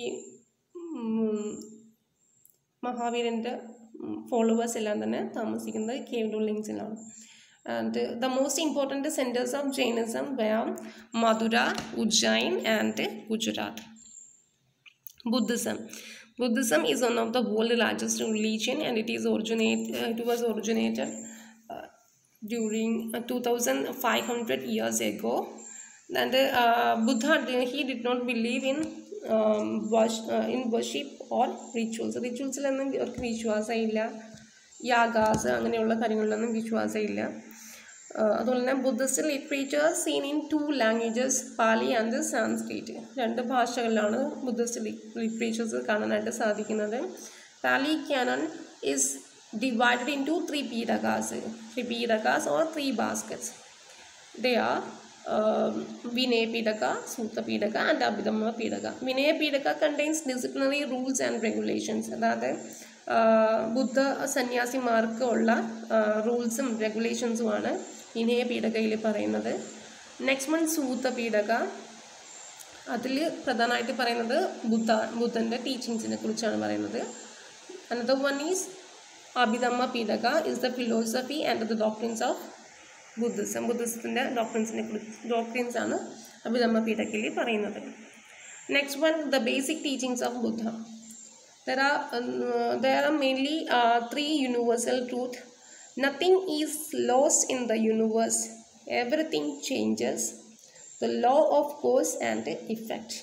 S1: മഹാവീരൻ്റെ followers എല്ലാം തന്നെ താമസിക്കുന്നത് cave ഡോളിങ്സിലാണ് and the most important centres of Jainism were Mathura Ujjain and Gujarat Buddhism Buddhism is one of the world's largest religion and it is originate uh, it was originated uh, during uh, 2500 years ago and uh, Buddha he did not believe in um, worship, uh, in worship or rituals റിച്വൽസിലൊന്നും അവർക്ക് വിശ്വാസമില്ല യാഗാസ് അങ്ങനെയുള്ള കാര്യങ്ങളിലൊന്നും വിശ്വാസമില്ല അതുപോലെ തന്നെ Buddhist literature seen in two languages Pali and Sanskrit രണ്ട് ഭാഷകളിലാണ് ബുദ്ധിസ്റ്റ് ലിറ്ററേച്ചേഴ്സ് കാണാനായിട്ട് സാധിക്കുന്നത് Pali canon is divided into three Pitakas three Pitakas or three baskets they are um, Vinaya Pidaka, Sutta Pidaka and Abhidhamma Pidaka. Vinaya Pidaka contains disciplinary rules and regulations. അതായത് ബുദ്ധ സന്യാസിമാർക്ക് ഉള്ള റൂൾസും റെഗുലേഷൻസുമാണ് വിനയ പീഡകയിൽ പറയുന്നത് next one സൂത്ത പീഡക അതിൽ പ്രധാനമായിട്ട് പറയുന്നത് ബുദ്ധ ബുദ്ധൻ്റെ ടീച്ചിങ്സിനെ കുറിച്ചാണ് പറയുന്നത് another one is Abhidhamma Pitaka is the philosophy and the doctrines of Buddhism ബുദ്ധിസത്തിൻ്റെ ഡോക്ട്രിൻസിനെ കുറിച്ച് ഡോക്ട്രിൻസ് ആണ് അഭിധമ്മ പീഠക്കിൽ പറയുന്നത് next one the basic teachings of Buddha there are there are mainly three universal truth nothing is lost in the universe everything changes the law of course and effect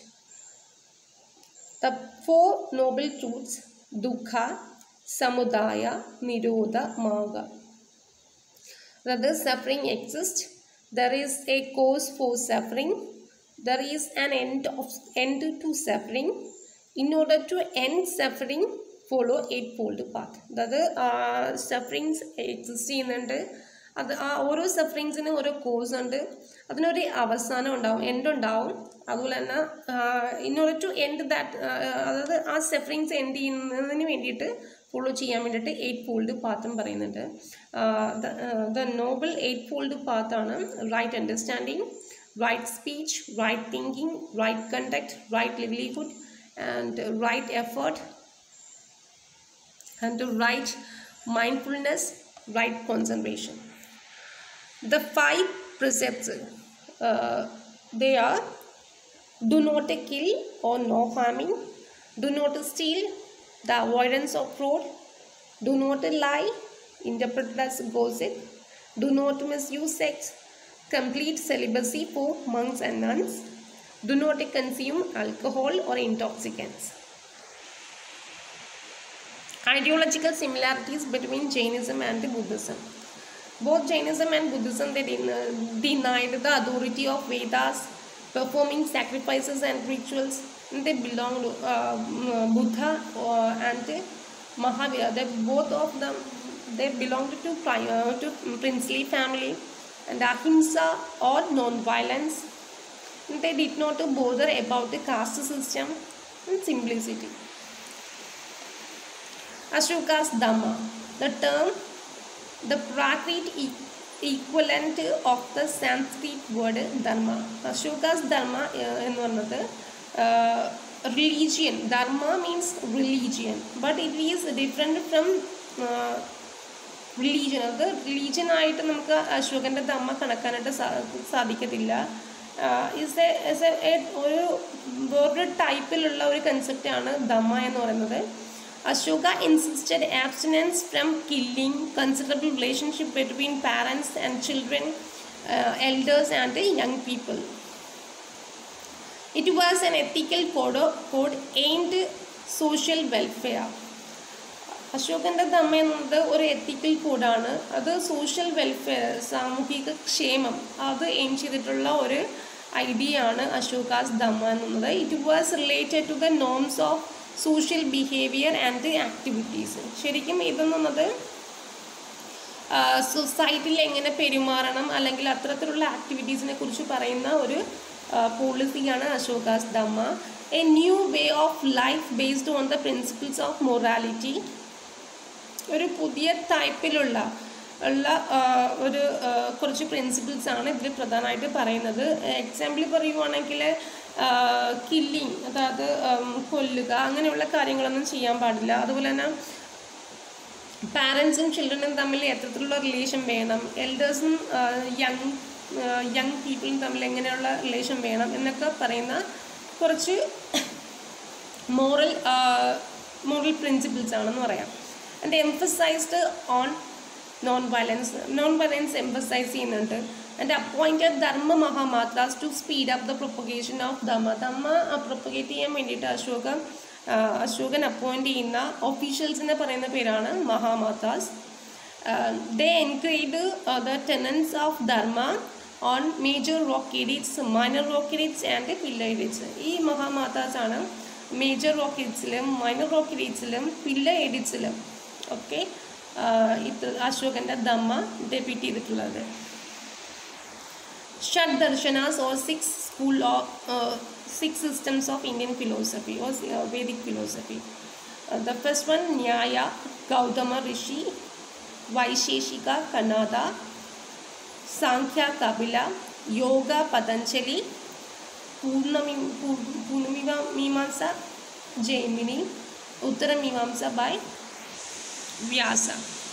S1: the four noble truths dukkha samudaya നിരോധ മാർഗ whether suffering exists there is a cause for suffering there is an end of end to suffering in order to end suffering follow eightfold path അതായത് sufferings exist ചെയ്യുന്നുണ്ട് അത് ആ ഓരോ സഫറിങ്സിനും ഓരോ cos ഉണ്ട് അതിനൊരു അവസാനം ഉണ്ടാവും എൻഡ് ഉണ്ടാവും അതുപോലെ തന്നെ in order to end that അതായത് ആ സഫറിങ്സ് എൻഡ് ചെയ്യുന്നതിന് വേണ്ടിയിട്ട് ഫോളോ ചെയ്യാൻ വേണ്ടിയിട്ട് എയ്റ്റ് ഫോൾഡ് പാത്തും പറയുന്നുണ്ട് ദ നോബിൾ എയ്റ്റ് ഫോൾഡ് പാത്താണ് right understanding right speech right thinking right conduct right livelihood and right effort and right mindfulness right concentration the five precepts uh, they are do not kill or no harming do not steal the avoidance of fraud do not lie interpret as gossip do not misuse sex complete celibacy for monks and nuns do not consume alcohol or intoxicants ideological similarities between jainism and buddhism both Jainism and Buddhism they den- denied the authority of Vedas, performing sacrifices and rituals. And they belonged to uh, Buddha uh, and Mahavira. They both of them they belonged to pri- uh, to princely family and ahimsa or non-violence. And they did not bother about the caste system and simplicity. Ashoka's Dhamma. The term the Prakrit e- equivalent of the Sanskrit word dharma. Ashoka's dharma uh, എന്ന് പറഞ്ഞത് religion dharma means religion but it is different from religion അത് religion ആയിട്ട് നമുക്ക് അശോകൻ്റെ ധർമ്മ കണക്കാനായിട്ട് സാ സാധിക്കത്തില്ല is A ഒരു വേറൊരു ടൈപ്പിലുള്ള ഒരു കൺസെപ്റ്റാണ് ധമ്മ എന്ന് പറയുന്നത് Ashoka insisted abstinence from killing, considerable relationship between parents and children, uh, elders and young people. It was an ethical code, code aimed social welfare. അശോകൻ്റെ Dhamma എന്നത് ഒരു എത്തിക്കൽ കോഡാണ് അത് സോഷ്യൽ വെൽഫെയർ സാമൂഹിക ക്ഷേമം അത് എയിം ചെയ്തിട്ടുള്ള ഒരു ഐഡിയ ആണ് അശോകാസ് ധമ്മ എന്നുള്ളത് it was related to the norms of social behaviour and activities ശരിക്കും ഇതെന്നുള്ളത് സൊസൈറ്റിയിൽ എങ്ങനെ പെരുമാറണം അല്ലെങ്കിൽ അത്തരത്തിലുള്ള ആക്ടിവിറ്റീസിനെ കുറിച്ച് പറയുന്ന ഒരു പോളിസിയാണ് Ashoka's dhamma a new way of life based on the principles of morality ഒരു പുതിയ ടൈപ്പിലുള്ള ഉള്ള ഒരു കുറച്ച് പ്രിൻസിപ്പിൾസ് ആണ് ഇതിൽ പ്രധാനമായിട്ട് പറയുന്നത് എക്സാമ്പിൾ പറയുവാണെങ്കിൽ കില്ലിങ് അതായത് കൊല്ലുക അങ്ങനെയുള്ള കാര്യങ്ങളൊന്നും ചെയ്യാൻ പാടില്ല അതുപോലെ തന്നെ പാരൻസും ചിൽഡ്രനും തമ്മിൽ എത്രത്തിലുള്ള റിലേഷൻ വേണം എൽഡേഴ്സും യങ് യങ് പീപ്പിളും തമ്മിൽ എങ്ങനെയുള്ള റിലേഷൻ വേണം എന്നൊക്കെ പറയുന്ന കുറച്ച് മോറൽ മോറൽ പ്രിൻസിപ്പിൾസ് ആണെന്ന് പറയാം and emphasised on non violence non violence emphasise ചെയ്യുന്നുണ്ട് and appointed dharma Mahamatras to speed up the propagation of dharma dharma propagate ചെയ്യാൻ വേണ്ടിയിട്ട് അശോക അശോകൻ അപ്പോയിൻ്റ് ചെയ്യുന്ന ഒഫീഷ്യൽസിനെ പറയുന്ന പേരാണ് Mahamatas they engraved the tenets of dharma on major rock edicts minor rock edicts and pillar edicts ഈ മഹാമാതാസ് ആണ് മേജർ റോക്ക് എഡിറ്റ്സിലും മൈനർ റോക്ക് എഡിറ്റ്സിലും പില്ല എഡിറ്റ്സിലും ഒക്കെ ഇത് അശോകൻ്റെ ധമ്മ ഡെപ്യൂട്ട് ചെയ്തിട്ടുള്ളത് ഷഡ് ദർശനാസ് or six school of six systems of Indian philosophy or Vedic philosophy the first one Nyaya Gautama Rishi Vaisheshika Kanada Sankhya Kapila Yoga Patanjali പൂർണ്ണമി പൂർണ്ണമിമ മീമാംസ ജൈമിനി ഉത്തരമീമാംസ ബൈ വ്യാസ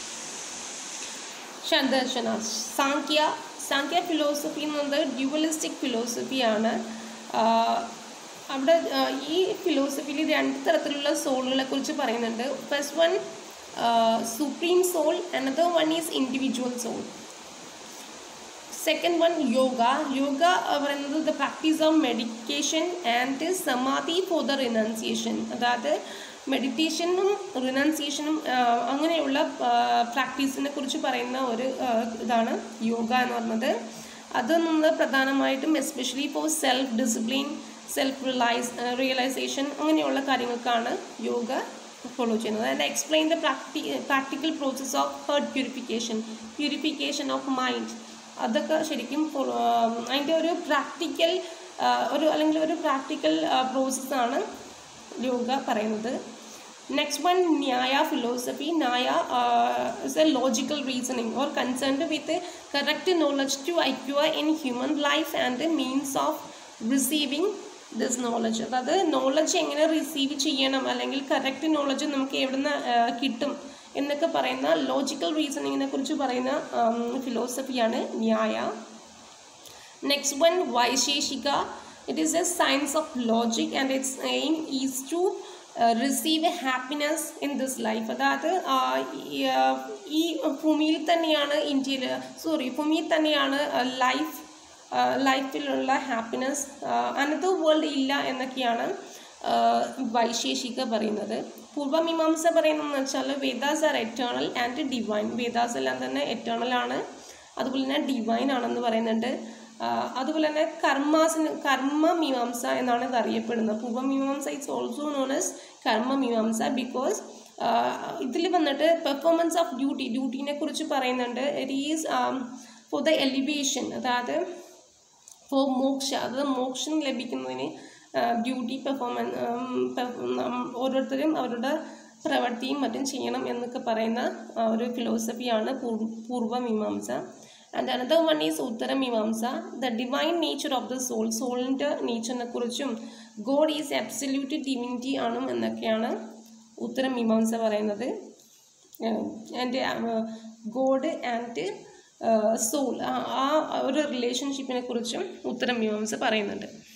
S1: ഷഡ്ദർശന സാഖ്യ സാഖ്യ ഫിലോസഫി എന്ന് പറയുന്നത് ഡ്യുവലിസ്റ്റിക് ഫിലോസഫിയാണ് അവിടെ ഈ ഫിലോസഫിയിൽ രണ്ട് തരത്തിലുള്ള സോളുകളെ കുറിച്ച് പറയുന്നുണ്ട് first one supreme soul another one is individual soul second one Yoga Yoga പറയുന്നത് the practice of medication and samadhi for the renunciation അതായത് മെഡിറ്റേഷനും റിനൗൺസിയേഷനും അങ്ങനെയുള്ള പ്രാക്ടീസിനെ കുറിച്ച് പറയുന്ന ഒരു ഇതാണ് യോഗ എന്ന് പറയുന്നത് അത് നമ്മൾ പ്രധാനമായിട്ടും especially for self discipline self realise realisation അങ്ങനെയുള്ള കാര്യങ്ങൾക്കാണ് യോഗ ഫോളോ ചെയ്യുന്നത് and explain the practi practical process of heart purification purification of mind അതൊക്കെ ശരിക്കും അതിൻ്റെ ഒരു പ്രാക്ടിക്കൽ ഒരു അല്ലെങ്കിൽ ഒരു പ്രാക്ടിക്കൽ പ്രോസസ്സാണ് യോഗ പറയുന്നത് next one Nyaya philosophy Nyaya is a logical reasoning or concerned with correct knowledge to acquire in human life and means of receiving this knowledge അതായത് നോളജ് എങ്ങനെ റിസീവ് ചെയ്യണം അല്ലെങ്കിൽ കറക്റ്റ് നോളജ് നമുക്ക് എവിടുന്ന് കിട്ടും എന്നൊക്കെ പറയുന്ന ലോജിക്കൽ റീസണിങ്ങിനെ കുറിച്ച് പറയുന്ന ഫിലോസഫിയാണ് Nyaya next one Vaisheshika it is a science of logic and its aim is to receive happiness in this life അതായത് ഈ ഭൂമിയിൽ തന്നെയാണ് ഇന്ത്യയിൽ സോറി ഭൂമിയിൽ തന്നെയാണ് ലൈഫ് ലൈഫിലുള്ള ഹാപ്പിനെസ് അനദർ വേൾഡ് ഇല്ല എന്നൊക്കെയാണ് വൈശേഷിക പറയുന്നത് പൂർവമീമാംസ പറയുന്നതെന്ന് വെച്ചാൽ Vedas are eternal and divine Vedas എല്ലാം തന്നെ എറ്റേണൽ ആണ് അതുപോലെ തന്നെ ഡിവൈൻ ആണെന്ന് പറയുന്നുണ്ട് അതുപോലെ തന്നെ കർമാസിന് കർമ്മ മീമാംസ എന്നാണ് ഇത് അറിയപ്പെടുന്നത് Purvamimamsa it's also known as Karma Mimamsa because ഇതിൽ വന്നിട്ട് പെർഫോമൻസ് ഓഫ് ഡ്യൂട്ടി ഡ്യൂട്ടീനെ കുറിച്ച് പറയുന്നുണ്ട് it is for the elevation അതായത് ഫോർ മോക്ഷ അതായത് മോക്ഷം ലഭിക്കുന്നതിന് ഡ്യൂട്ടി പെർഫോമൻസ് ഓരോരുത്തരും അവരുടെ പ്രവൃത്തിയും മറ്റും ചെയ്യണം എന്നൊക്കെ പറയുന്ന ഒരു ഫിലോസഫിയാണ് Purvamimamsa and another one is Uttaramimamsa the divine nature of the soul സോളിൻ്റെ നേച്ചറിനെ കുറിച്ചും ഗോഡ് ഈസ് അബ്സല്യൂട്ട് ഡിവിനിറ്റി ആണ് എന്നൊക്കെയാണ് ഉത്തരമീമാംസ പറയുന്നത് ആൻഡ് ഗോഡ് ആൻഡ് സോൾ ആ ഒരു റിലേഷൻഷിപ്പിനെ കുറിച്ചും ഉത്തരമീമാംസ പറയുന്നുണ്ട്